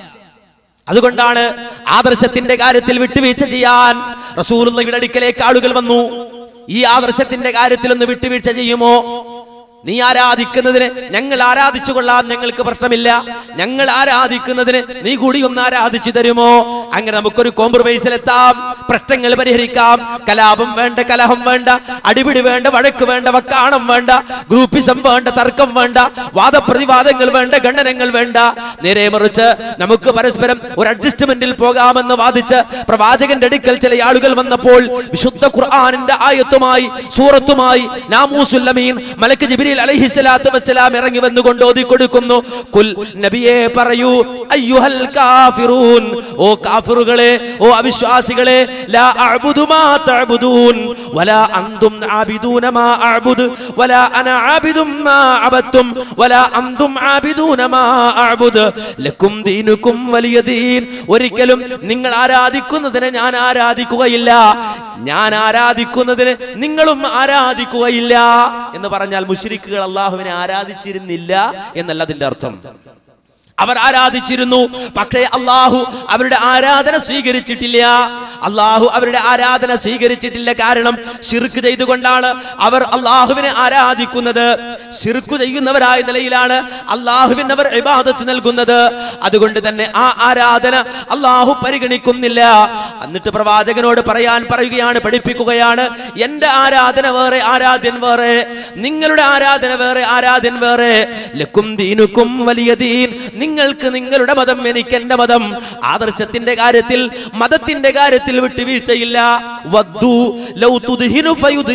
അതുകൊണ്ടാണ് ആദർശത്തിന്റെ കാര്യത്തിൽ വിട്ടുവീഴ്ച ചെയ്യാൻ റസൂലുള്ളയുടെ അടുക്കലേക്ക് ആളുകൾ വന്നു ഈ ആദർശത്തിന്റെ കാര്യത്തിൽ ഒന്ന് വിട്ടുവീഴ്ച ചെയ്യുമോ നീ ആരാധിക്കുന്നതിന് ഞങ്ങൾ ആരാധിച്ചു കൊള്ളാം ഞങ്ങൾക്ക് പ്രശ്നമില്ല ഞങ്ങൾ ആരാധിക്കുന്നതിന് നീ കൂടി ഒന്ന് ആരാധിച്ചു തരുമോ അങ്ങനെ നമുക്കൊരു കോംപ്രമൈസിലെത്താം പ്രശ്നങ്ങൾ പരിഹരിക്കാം കലാപം വേണ്ട കലഹം വേണ്ട അടിപിടി വേണ്ട വഴക്ക് വേണ്ട വക്കാണം വേണ്ട ഗ്രൂപ്പിസം വേണ്ട തർക്കം വേണ്ട വാദപ്രതിവാദങ്ങൾ വേണ്ട ഖണ്ഡനങ്ങൾ വേണ്ട നേരെ മറിച്ച് നമുക്ക് പരസ്പരം ഒരു അഡ്ജസ്റ്റ്മെന്റിൽ പോകാമെന്ന് വാദിച്ച് പ്രവാചകന്റെ അടുക്കൽ ചില ആളുകൾ വന്നപ്പോൾ വിശുദ്ധ ഖുർആാനിന്റെ ആയത്തുമായി സൂറത്തുമായി നാമൂസുല്ലമീൻ മലക്ക് ജിബ്രീൽ അലൈഹിസ്സലാത്തു വസ്സലാം ഇറങ്ങി വന്നുകൊണ്ട് ഓതി കൊടുക്കുന്നു കുൽ നബിയെ പറയൂ അയ്യുഹൽ കാഫിറൂൻ ഓ കാഫിറുകളെ ഓ അവിശ്വാസികളെ ലാ അഅ്ബുദു മാ തഅ്ബുദൂൻ വലാ അൻതും ആബിദൂന മാ അഅ്ബുദ് വലാ അന ആബിദും മാ അബത്തും വലാ അൻതും ആബിദൂന മാ അഅ്ബുദ് ലക്കും ദീനുക്കും വലിയ ദീൻ ഒരിക്കലും നിങ്ങൾ ആരാധിക്കുന്നതിനെ ഞാൻ ആരാധിക്കുകയില്ല ഞാൻ ആരാധിക്കുന്നതിന് നിങ്ങളും ആരാധിക്കുകയില്ല എന്ന് പറഞ്ഞാൽ മുശ്രിക്കുകൾ അള്ളാഹുവിനെ ആരാധിച്ചിരുന്നില്ല എന്നല്ല അതിന്റെ അർത്ഥം അവർ ആരാധിച്ചിരുന്നു പക്ഷേ അള്ളാഹു അവരുടെ ആരാധന സ്വീകരിച്ചിട്ടില്ല അള്ളാഹു അവരുടെ ആരാധന സ്വീകരിച്ചിട്ടില്ല കാരണം ഷിർക്ക് ചെയ്തുകൊണ്ടാണ് അവർ അള്ളാഹുവിനെ ആരാധിക്കുന്നത് ഷിർക്ക് ചെയ്യുന്നവരായ നിലയിലാണ് അള്ളാഹുവിന് അവർ ഇബാദത്ത് നൽകുന്നത് അതുകൊണ്ട് തന്നെ ആ ആരാധന അള്ളാഹു പരിഗണിക്കുന്നില്ല എന്നിട്ട് പ്രവാചകനോട് പറയാൻ പറയുകയാണ് പഠിപ്പിക്കുകയാണ് എന്റെ ആരാധന വേറെ ആരാധ്യൻ വേറെ നിങ്ങളുടെ ആരാധന വേറെ ആരാധ്യൻ വേറെ ലക്കും ദീനുക്കും വലിയ ദീൻ നിങ്ങൾക്ക് നിങ്ങളുടെ മതം എനിക്ക് എന്റെ മതം ആദർശത്തിന്റെ കാര്യത്തിൽ മതത്തിന്റെ കാര്യത്തിൽ വിട്ടുവീഴ്ചയില്ല വദ്ദു ലൗ തുദ്ഹിനു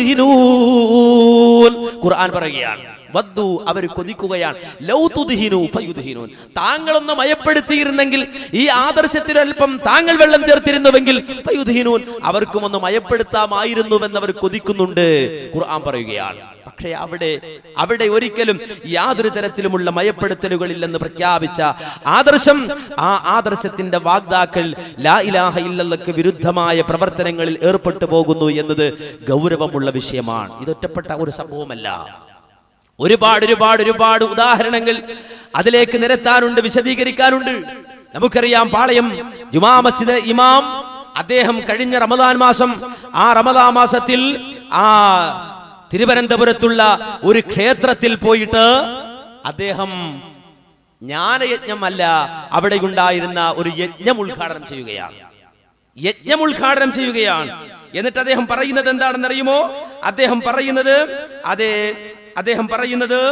ഫയുദ്ഹിനൂൻ ഖുർആൻ പറയുകയാണ് വദ്ദു അവർ കൊതിക്കുകയാണ് ലൗ തുദ്ഹിനു ഫയുദ്ഹിനൂൻ താങ്കളൊന്ന് മയപ്പെടുത്തിയിരുന്നെങ്കിൽ ഈ ആദർശത്തിൽ അല്പം താങ്കൾ വെള്ളം ചേർത്തിരുന്നുവെങ്കിൽ ഫയുദ്ഹിനൂൻ അവർക്കും ഒന്ന് മയപ്പെടുത്താമായിരുന്നുവെന്ന് അവർ കൊതിക്കുന്നുണ്ട് ഖുർആൻ പറയുകയാണ് പക്ഷേ അവിടെ അവിടെ ഒരിക്കലും യാതൊരു തരത്തിലുമുള്ള മയപ്പെടുത്തലുകളില്ലെന്ന് പ്രഖ്യാപിച്ച ആദർശം ആ ആദർശത്തിന്റെ വാഗ്ദാക്കൾ ലാ ഇലാഹ ഇല്ലല്ലക്ക് വിരുദ്ധമായ പ്രവർത്തനങ്ങളിൽ ഏർപ്പെട്ടു പോകുന്നു എന്നത് ഗൗരവമുള്ള വിഷയമാണ് ഇതൊറ്റപ്പെട്ട ഒരു സംഭവമല്ല ഒരുപാട് ഒരുപാട് ഒരുപാട് ഉദാഹരണങ്ങൾ അതിലേക്ക് നിരത്താനുണ്ട് വിശദീകരിക്കാനുണ്ട് നമുക്കറിയാം പാളയം ജുമാ മസ്ജിദ് ഇമാം അദ്ദേഹം കഴിഞ്ഞ റമദാൻ മാസം ആ റമദാൻ മാസത്തിൽ ആ തിരുവനന്തപുരത്തുള്ള ഒരു ക്ഷേത്രത്തിൽ പോയിട്ട് അദ്ദേഹം ജ്ഞാനയജ്ഞമല്ല അവിടെ ഉണ്ടായിരുന്ന ഒരു യജ്ഞം ഉദ്ഘാടനം ചെയ്യുകയാണ് യജ്ഞം ഉദ്ഘാടനം ചെയ്യുകയാണ് എന്നിട്ട് അദ്ദേഹം പറയുന്നത് എന്താണെന്ന് അറിയുമോ അദ്ദേഹം പറയുന്നത് അതെ അദ്ദേഹം പറയുന്നത്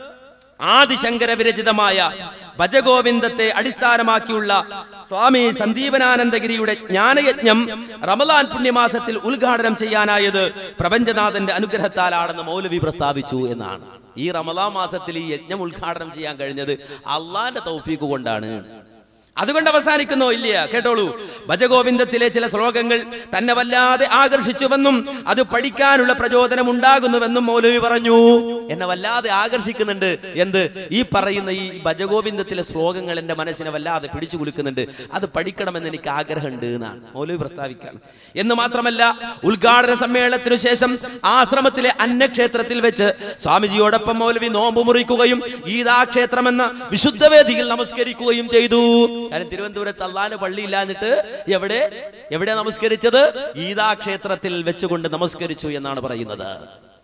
ആദിശങ്കര വിരചിതമായ ഭജഗോവിന്ദത്തെ അടിസ്ഥാനമാക്കിയുള്ള സ്വാമി സന്ദീപനാനന്ദഗിരിയുടെ ജ്ഞാനയജ്ഞം റമലാൻ പുണ്യമാസത്തിൽ ഉദ്ഘാടനം ചെയ്യാനായത് പ്രപഞ്ചനാഥന്റെ അനുഗ്രഹത്താലാണെന്ന് മൗലവി പ്രസ്താവിച്ചു എന്നാണ് ഈ റമലാൻ മാസത്തിൽ ഈ യജ്ഞം ഉദ്ഘാടനം ചെയ്യാൻ കഴിഞ്ഞത് അള്ളാന്റെ തൗഫീക്ക് കൊണ്ടാണ് അതുകൊണ്ട് അവസാനിക്കുന്നോ ഇല്ല കേട്ടോളൂ ഭജഗോവിന്ദത്തിലെ ചില ശ്ലോകങ്ങൾ തന്നെ വല്ലാതെ ആകർഷിച്ചുവെന്നും അത് പഠിക്കാനുള്ള പ്രചോദനം ഉണ്ടാകുന്നുവെന്നും മൗലവി പറഞ്ഞു എന്നെ വല്ലാതെ ആകർഷിക്കുന്നുണ്ട് എന്ത് ഈ പറയുന്ന ഈ ഭജഗോവിന്ദത്തിലെ ശ്ലോകങ്ങൾ എന്റെ മനസ്സിനെ വല്ലാതെ പിടിച്ചു കുലുക്കുന്നുണ്ട് അത് പഠിക്കണമെന്ന് എനിക്ക് ആഗ്രഹമുണ്ട് എന്നാണ് മൗലവി പ്രസ്താവിക്കാണ് എന്ന് മാത്രമല്ല ഉദ്ഘാടന സമ്മേളനത്തിനു ശേഷം ആശ്രമത്തിലെ അന്നക്ഷേത്രത്തിൽ വെച്ച് സ്വാമിജിയോടൊപ്പം മൗലവി നോമ്പ് മുറിക്കുകയും ഗീതാ ക്ഷേത്രമെന്ന വിശുദ്ധവേദിയിൽ നമസ്കരിക്കുകയും ചെയ്തു കാരണം തിരുവനന്തപുരത്ത് അള്ളാന്റെ പള്ളി ഇല്ലാഞ്ഞിട്ട് എവിടെ എവിടെ നമസ്കരിച്ചത് ഗീതാ ക്ഷേത്രത്തിൽ വെച്ചുകൊണ്ട് നമസ്കരിച്ചു എന്നാണ് പറയുന്നത്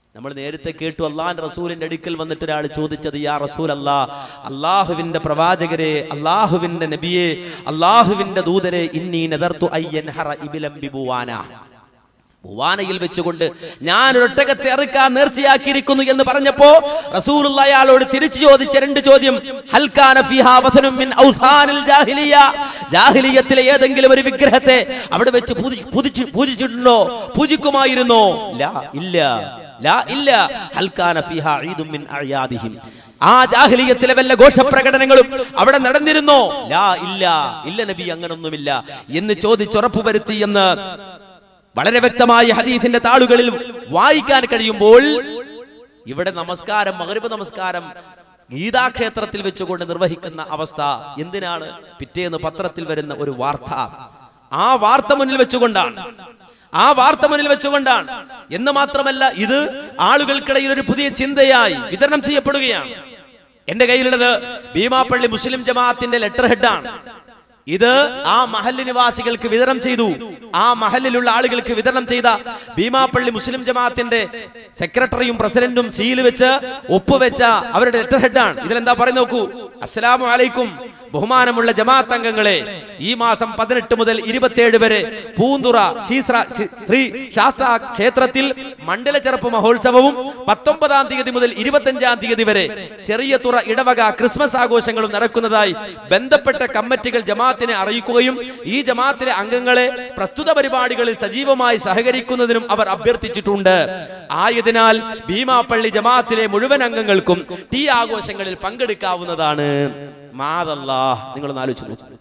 നമ്മൾ നേരത്തെ കേട്ടു അള്ളാഹിന്റെ റസൂലിന്റെ അടുക്കൽ വന്നിട്ട് ഒരാൾ ചോദിച്ചത് യാ റസൂൽ അല്ലാ അള്ളാഹുവിന്റെ പ്രവാചകരെ അള്ളാഹുവിന്റെ നബിയെ അള്ളാഹുവിന്റെ ദൂതരെ ഇന്നി നെതർത്തു അയ്യൻ ഹറ ഇബിലം ബിബുവാന ബുവാനയിൽ വെച്ചുകൊണ്ട് ഞാൻ ഒരൊട്ടകത്തെ അറുക്കാൻ നേർച്ചയാക്കിയിരിക്കുന്നു എന്ന് പറഞ്ഞപ്പോ റസൂലുള്ള അയാളോട് തിരിച്ചു ചോദിച്ച രണ്ട് ചോദ്യം ഹൽക്കാന ഫിഹാ വഥനും മിൻ ഔഥാനിൽ ജാഹിലിയ ജാഹിലിയത്തിലെ ഏതെങ്കിലും ഒരു വിഗ്രഹത്തെ അവിടെ വെച്ച് പൂജി- പൂജിച്ചു പൂജിച്ചിട്ടുണ്ടോ പൂജിക്കുമായിരുന്നോ ലാ ഇല്ല ലാ ഇല്ല ഹൽക്കാന ഫിഹാ ഈദും മിൻ അഅയാദിഹിം ആ ജാഹിലിയത്തിലെ വല്ല ഘോഷപ്രകടനങ്ങളും അവിടെ നടന്നിരുന്നോ ലാ ഇല്ല ഇല്ല നബി അങ്ങനൊന്നുമില്ല എന്ന് ചോദിച്ചുറപ്പു വരുത്തി എന്ന് വളരെ വ്യക്തമായി ഹദീസിന്റെ താളുകളിൽ വായിക്കാൻ കഴിയുമ്പോൾ ഇവിടെ നമസ്കാരം മകരവ് നമസ്കാരം ഗീതാക്ഷേത്രത്തിൽ വെച്ചുകൊണ്ട് നിർവഹിക്കുന്ന അവസ്ഥ എന്തിനാണ് പിറ്റേന്ന് പത്രത്തിൽ വരുന്ന ഒരു വാർത്ത ആ വാർത്ത മുന്നിൽ വെച്ചുകൊണ്ടാണ് ആ വാർത്ത മുന്നിൽ വെച്ചുകൊണ്ടാണ് എന്ന് മാത്രമല്ല ഇത് ആളുകൾക്കിടയിൽ ഒരു പുതിയ ചിന്തയായി വിതരണം ചെയ്യപ്പെടുകയാണ് എന്റെ കയ്യിലുള്ളത് ഭീമാപ്പള്ളി മുസ്ലിം ജമാഅത്തിന്റെ ലെറ്റർ ഹെഡാണ് ഇത് ആ മഹല്ല് നിവാസികൾക്ക് വിതരണം ചെയ്തു ആ മഹല്ലിലുള്ള ആളുകൾക്ക് വിതരണം ചെയ്ത ഭീമാപ്പള്ളി മുസ്ലിം ജമാഅത്തിന്റെ സെക്രട്ടറിയും പ്രസിഡന്റും സീല് വെച്ച് ഒപ്പുവെച്ച അവരുടെ ലെറ്റർ ഹെഡാണ് ഇതിലെന്താ പറയുന്നത് നോക്കൂ അസ്സലാമു അലൈക്കും ബഹുമാനമുള്ള ജമാഅത്ത് അംഗങ്ങളെ ഈ മാസം പതിനെട്ട് മുതൽ ഇരുപത്തിയേഴ് വരെ പൂന്തുറ ശ്രീശ്ര- ശ്രീ- ശ്രീ ശാസ്ത്ര ക്ഷേത്രത്തിൽ മണ്ഡല ചെറുപ്പ് മഹോത്സവവും പത്തൊമ്പതാം തീയതി മുതൽ ഇരുപത്തഞ്ചാം തീയതി വരെ ചെറിയ തുറ ഇടവക ക്രിസ്മസ് ആഘോഷങ്ങളും നടക്കുന്നതായി ബന്ധപ്പെട്ട കമ്മിറ്റികൾ ജമാഅത്തിനെ അറിയിക്കുകയും ഈ ജമാഅത്തിലെ അംഗങ്ങളെ പ്രസ്തുത പരിപാടികളിൽ സജീവമായി സഹകരിക്കുന്നതിനും അവർ അഭ്യർത്ഥിച്ചിട്ടുണ്ട് ആയതിനാൽ ഭീമാപ്പള്ളി ജമാഅത്തിലെ മുഴുവൻ അംഗങ്ങൾക്കും ടീ ആഘോഷങ്ങളിൽ പങ്കെടുക്കാവുന്നതാണ് മാതല്ലാ നിങ്ങളൊന്ന് ആലോചിച്ച് നോക്കൂ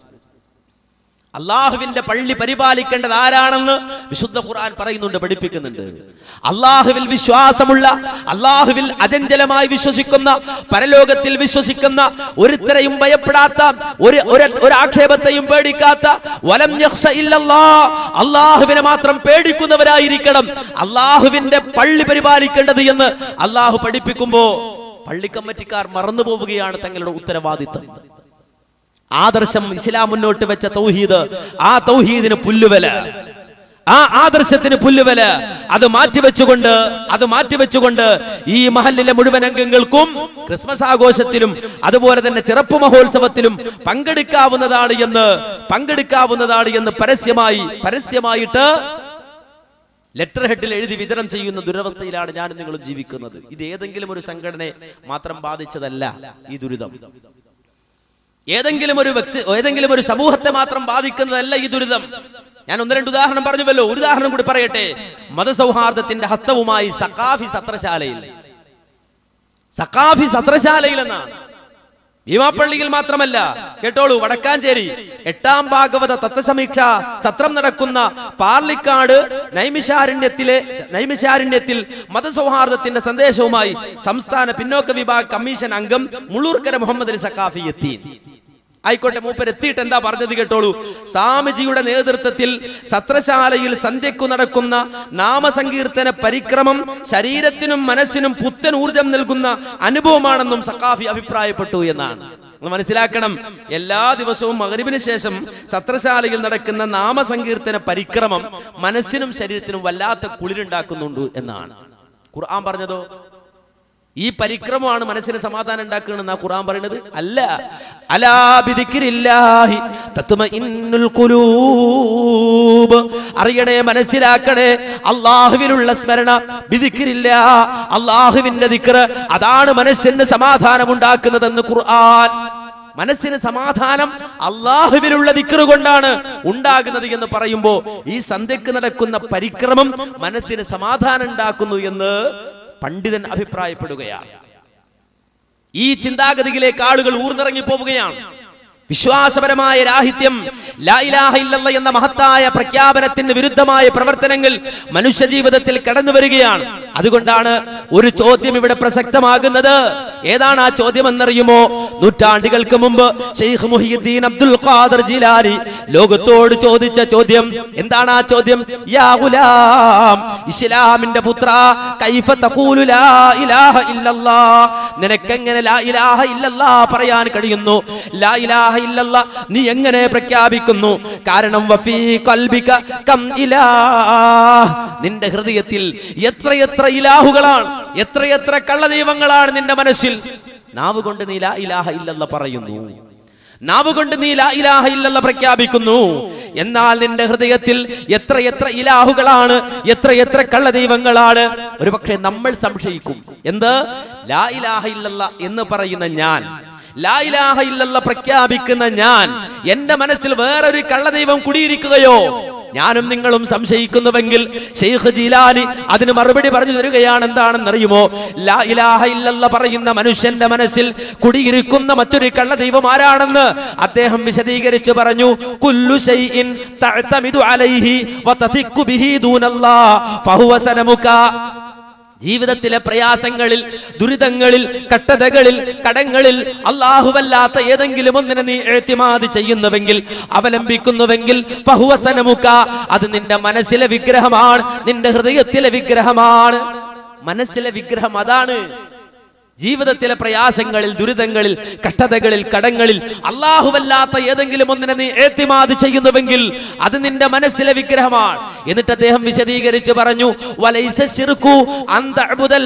അള്ളാഹുവിന്റെ പള്ളി പരിപാലിക്കേണ്ടത് ആരാണെന്ന് വിശുദ്ധ ഖുർആൻ പറയുന്നുണ്ട് പഠിപ്പിക്കുന്നുണ്ട് അള്ളാഹുവിൽ വിശ്വാസമുള്ള അള്ളാഹുവിൽ അചഞ്ചലമായി വിശ്വസിക്കുന്ന പരലോകത്തിൽ വിശ്വസിക്കുന്ന ഒരുത്തരെയും ഭയപ്പെടാത്ത ഒരു ഒരു- ഒരു ആക്ഷേപത്തെയും പേടിക്കാത്ത വലം യഖ്ശ ഇല്ലല്ലാ അള്ളാഹുവിനെ മാത്രം പേടിക്കുന്നവരായിരിക്കണം അള്ളാഹുവിന്റെ പള്ളി പരിപാലിക്കേണ്ടത് എന്ന് അള്ളാഹു പഠിപ്പിക്കുമ്പോ പള്ളി കമ്മിറ്റിക്കാർ മറന്നു പോവുകയാണ് തങ്ങളുടെ ഉത്തരവാദിത്തം ആദർശം ഇസ്ലാം മുന്നോട്ട് വെച്ച തൗഹീദ് ആ തൗഹീദിന് പുല്ലുവല ആ ആദർശത്തിന് പുല്ലുവല അത് മാറ്റിവെച്ചുകൊണ്ട് അത് മാറ്റിവെച്ചുകൊണ്ട് ഈ മഹലിലെ മുഴുവൻ അംഗങ്ങൾക്കും ക്രിസ്മസ് ആഘോഷത്തിലും അതുപോലെ തന്നെ ചെറുപ്പ് മഹോത്സവത്തിലും പങ്കെടുക്കാവുന്നതാണ് എന്ന് പങ്കെടുക്കാവുന്നതാണ് എന്ന് പരസ്യമായി പരസ്യമായിട്ട് ലെറ്റർ ഹെഡിൽ എഴുതി വിതരണം ചെയ്യുന്ന ദുരവസ്ഥയിലാണ് ഞാനും നിങ്ങളും ജീവിക്കുന്നത് ഇത് ഏതെങ്കിലും ഒരു സംഘടനയെ മാത്രം ബാധിച്ചതല്ല ഈ ദുരിതം ഏതെങ്കിലും ഒരു വ്യക്തി ഏതെങ്കിലും ഒരു സമൂഹത്തെ മാത്രം ബാധിക്കുന്നതല്ല ഈ ദുരിതം ഞാൻ ഒന്ന് രണ്ട് ഉദാഹരണം പറഞ്ഞുവല്ലോ ഒരു ഉദാഹരണം കൂടി പറയട്ടെ മതസൗഹാർദ്ദത്തിന്റെ ഹസ്തവുമായി സഖാഫി സത്രശാലയിൽ സഖാഫി സത്രശാലയിൽ എന്നാണ് ഭീമാപ്പള്ളിയിൽ മാത്രമല്ല കേട്ടോളൂ വടക്കാഞ്ചേരി എട്ടാം ഭാഗവത തത്വസമീക്ഷ സത്രം നടക്കുന്ന പാർലിക്കാട് നൈമിഷാരണ്യത്തിലെ നൈമിഷാരണ്യത്തിൽ മതസൗഹാർദ്ദത്തിന്റെ സന്ദേശവുമായി സംസ്ഥാന പിന്നോക്ക വിഭാഗ കമ്മീഷൻ അംഗം മുള്ളൂർക്കര മുഹമ്മദ് അലി സഖാഫി എത്തി ആയിക്കോട്ടെ മൂപ്പർ എത്തിയിട്ട് എന്താ പറഞ്ഞത് കേട്ടോളൂ സ്വാമിജിയുടെ നേതൃത്വത്തിൽ സത്രശാലയിൽ സന്ധ്യക്കു നടക്കുന്ന നാമസങ്കീർത്തന പരിക്രമം ശരീരത്തിനും മനസ്സിനും പുത്തൻ ഊർജം നൽകുന്ന അനുഭവമാണെന്നും സഖാഫി അഭിപ്രായപ്പെട്ടു എന്നാണ് നിങ്ങൾ മനസ്സിലാക്കണം എല്ലാ ദിവസവും മകരിവിന് ശേഷം സത്രശാലയിൽ നടക്കുന്ന നാമസങ്കീർത്തന പരിക്രമം മനസ്സിനും ശരീരത്തിനും വല്ലാത്ത കുളിരുണ്ടാക്കുന്നുണ്ട് എന്നാണ് ഖുർആൻ പറഞ്ഞതോ ഈ പരിക്രമമാണ് മനസ്സിന് സമാധാനം ഉണ്ടാക്കണമെന്നാ ഖുർആൻ പറയുന്നത് അല്ല അലാ ബിദിക്രില്ലാഹി തത്മഇന്നുൽ ഖുലൂബ് അറിയണേ മനസ്സിലാക്കണേ അള്ളാഹുവിനുള്ള സ്മരണ ബിദിക്രില്ല അള്ളാഹുവിന്റെ ദിക്റ് അതാണ് മനസ്സിന് സമാധാനം ഉണ്ടാക്കുന്നതെന്ന് ഖുർആൻ മനസ്സിന് സമാധാനം അള്ളാഹുവിലുള്ള ദിക്റ് കൊണ്ടാണ് ഉണ്ടാകുന്നത് എന്ന് പറയുമ്പോ ഈ സന്ധ്യക്ക് നടക്കുന്ന പരിക്രമം മനസ്സിന് സമാധാനം ഉണ്ടാക്കുന്നു എന്ന് പണ്ഡിതൻ അഭിപ്രായപ്പെടുകയാണ് ഈ ചിന്താഗതിയിലേക്ക് ആളുകൾ ഊർന്നിറങ്ങി പോവുകയാണ് വിശ്വാസപരമായ രാഹിത്യം ലാ ഇലാഹ ഇല്ലല്ല എന്ന മഹത്തായ പ്രഖ്യാപനത്തിന് വിരുദ്ധമായ പ്രവർത്തനങ്ങൾ മനുഷ്യ ജീവിതത്തിൽ കടന്നു വരികയാണ് അതുകൊണ്ടാണ് ഒരു ചോദ്യം ഇവിടെ പ്രസക്തമാകുന്നത് ഏതാണ് ആ ചോദ്യം എന്നറിയുമോ നൂറ്റാണ്ടുകൾക്ക് മുമ്പ് ഷെയ്ഖ് മുഹിയുദ്ദീൻ അബ്ദുൽ ഖാദർ ജിലാനി ലോകത്തോട് ചോദിച്ച ചോദ്യം എന്താണ് ആ ചോദ്യം യാ ഗുലാം ഇസ്ലാമിന്റെ പുത്ര കൈഫ തഖൂലു ലാ ഇലാഹ ഇല്ലല്ലാ നിനക്കെങ്ങനെ ലാ ഇലാഹ ഇല്ലല്ലാ പറയാൻ കഴിയുന്നു ലാ ഇലാഹ ഇല്ലല്ലാ നീ എങ്ങനെ പ്രഖ്യാപിക്കുന്നു കാരണം വഫീ ഖൽബിക കം ഇലാഹ് നിന്റെ ഹൃദയത്തിൽ എത്രയെത്ര ഇലാഹുകളാണ് എത്രയെത്ര കള്ളദൈവങ്ങളാണ് നിന്റെ മനസ്സിൽ നാവ് കൊണ്ട് നീ ലാ ഇലാഹ ഇല്ലല്ല പറയുന്നു നാവ് കൊണ്ട് നീ ലാ ഇലാഹ ഇല്ലല്ല പ്രഖ്യാപിക്കുന്നു എന്നാൽ നിന്റെ ഹൃദയത്തിൽ എത്ര എത്ര ഇലാഹുകളാണ് എത്ര എത്ര കള്ളദൈവങ്ങളാണ് ഒരുപക്ഷെ നമ്മൾ സംശയിക്കും എന്ത് ലാ ഇലാഹ ഇല്ലല്ല എന്ന് പറയുന്ന ഞാൻ ലാ ഇലാഹ ഇല്ലല്ല പ്രഖ്യാപിക്കുന്ന ഞാൻ എന്റെ മനസ്സിൽ വേറൊരു കള്ളദൈവം കുടിയിരിക്കുകയോ ഞാനും നിങ്ങളും സംശയിക്കുന്നുവെങ്കിൽ ഷെയ്ഖ് ജീലാനി അതിന് മറുപടി പറഞ്ഞു തരികയാണ് എന്താണെന്നറിയുമോ ലാ ഇലാഹ ഇല്ലല്ല പറയുന്ന മനുഷ്യന്റെ മനസ്സിൽ കുടിയിരിക്കുന്ന മറ്റൊരു കള്ളദൈവം ആരാണെന്ന് അദ്ദേഹം വിശദീകരിച്ചു പറഞ്ഞു കുല്ലു ശൈഇൻ തഅ്തമിദു അലൈഹി വതതിഖു ബിഹി ദൂനല്ലാഹ് ഫഹുവ സനമുക ജീവിതത്തിലെ പ്രയാസങ്ങളിൽ ദുരിതങ്ങളിൽ കട്ടതകളിൽ കടങ്ങളിൽ അള്ളാഹുവല്ലാത്ത ഏതെങ്കിലും ഒന്നിനെ നീ എഴുത്തിമാതി ചെയ്യുന്നുവെങ്കിൽ അവലംബിക്കുന്നുവെങ്കിൽ ഫഹുവസനമുക്ക അത് നിന്റെ മനസ്സിലെ വിഗ്രഹമാണ് നിന്റെ ഹൃദയത്തിലെ വിഗ്രഹമാണ് മനസ്സിലെ വിഗ്രഹം അതാണ് ജീവിതത്തിലെ പ്രയാസങ്ങളിൽ ദുരിതങ്ങളിൽ കഷ്ടതകളിൽ കടങ്ങളിൽ അള്ളാഹുവല്ലാത്ത ഏതെങ്കിലും ഒന്നിനെ നീ ഏത്തിമാതി ചെയ്യുന്നുവെങ്കിൽ അത് നിന്റെ മനസ്സിലെ വിഗ്രഹമാണ് എന്നിട്ട് അദ്ദേഹം വിശദീകരിച്ച് പറഞ്ഞു വലൈസ ശിർക്കു അൻ തഅ്ബുദൽ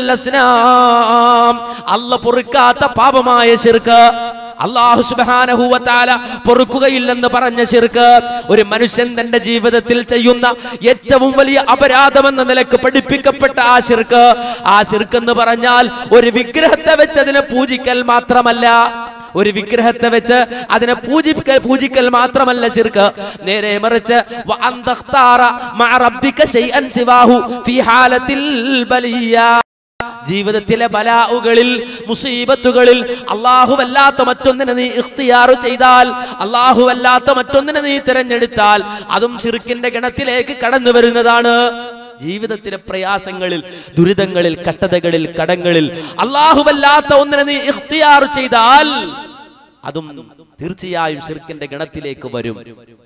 അസ്നാം അല്ല പൊറുക്കാത്ത പാപമായ ശിർക്ക് അള്ളാഹു സുബ്ഹാനഹു വ തആല പൊറുക്കുകയില്ലെന്ന് പറഞ്ഞ ശിർക്ക് ഒരു മനുഷ്യൻ തന്റെ ജീവിതത്തിൽ ചെയ്യുന്ന ഏറ്റവും വലിയ അപരാധമെന്ന നിലക്ക് പഠിപ്പിക്കപ്പെട്ട ആ ശിർക്ക് ആ ശിർക്ക് എന്ന് പറഞ്ഞാൽ ഒരു വിഗ്രഹത്തെ വെച്ച് അതിനെ പൂജിക്കൽ മാത്രമല്ല ഒരു വിഗ്രഹത്തെ വെച്ച് അതിനെ പൂജിക്കൽ പൂജിക്കൽ മാത്രമല്ല ശിർക്ക് നേരെ മറിച്ച് വ അൻ തഖ്താറ മഅ റബ്ബിക ശൈഅൻ സിവാഹു ഫീ ഹാലത്തിൽ ബലിയ ജീവിതത്തിലെ ബലാവുകളിൽ മുസീബത്തുകളിൽ അല്ലാഹുവല്ലാത്ത മറ്റൊന്നിനെ നീ ഇഖ്തിയാറ് ചെയ്താൽ അല്ലാഹുവല്ലാത്ത മറ്റൊന്നിനെ നീ തിരഞ്ഞെടുത്താൽ അതും ചിറുക്കിന്റെ ഗണത്തിലേക്ക് കടന്നു വരുന്നതാണ് ജീവിതത്തിലെ പ്രയാസങ്ങളിൽ ദുരിതങ്ങളിൽ കട്ടതകളിൽ കടങ്ങളിൽ അല്ലാഹുവല്ലാത്ത ഒന്നിനെ നീ ഇഖ്തിയാറ് ചെയ്താൽ അതും തീർച്ചയായും ഷിർക്കിന്റെ ഗണത്തിലേക്ക് വരും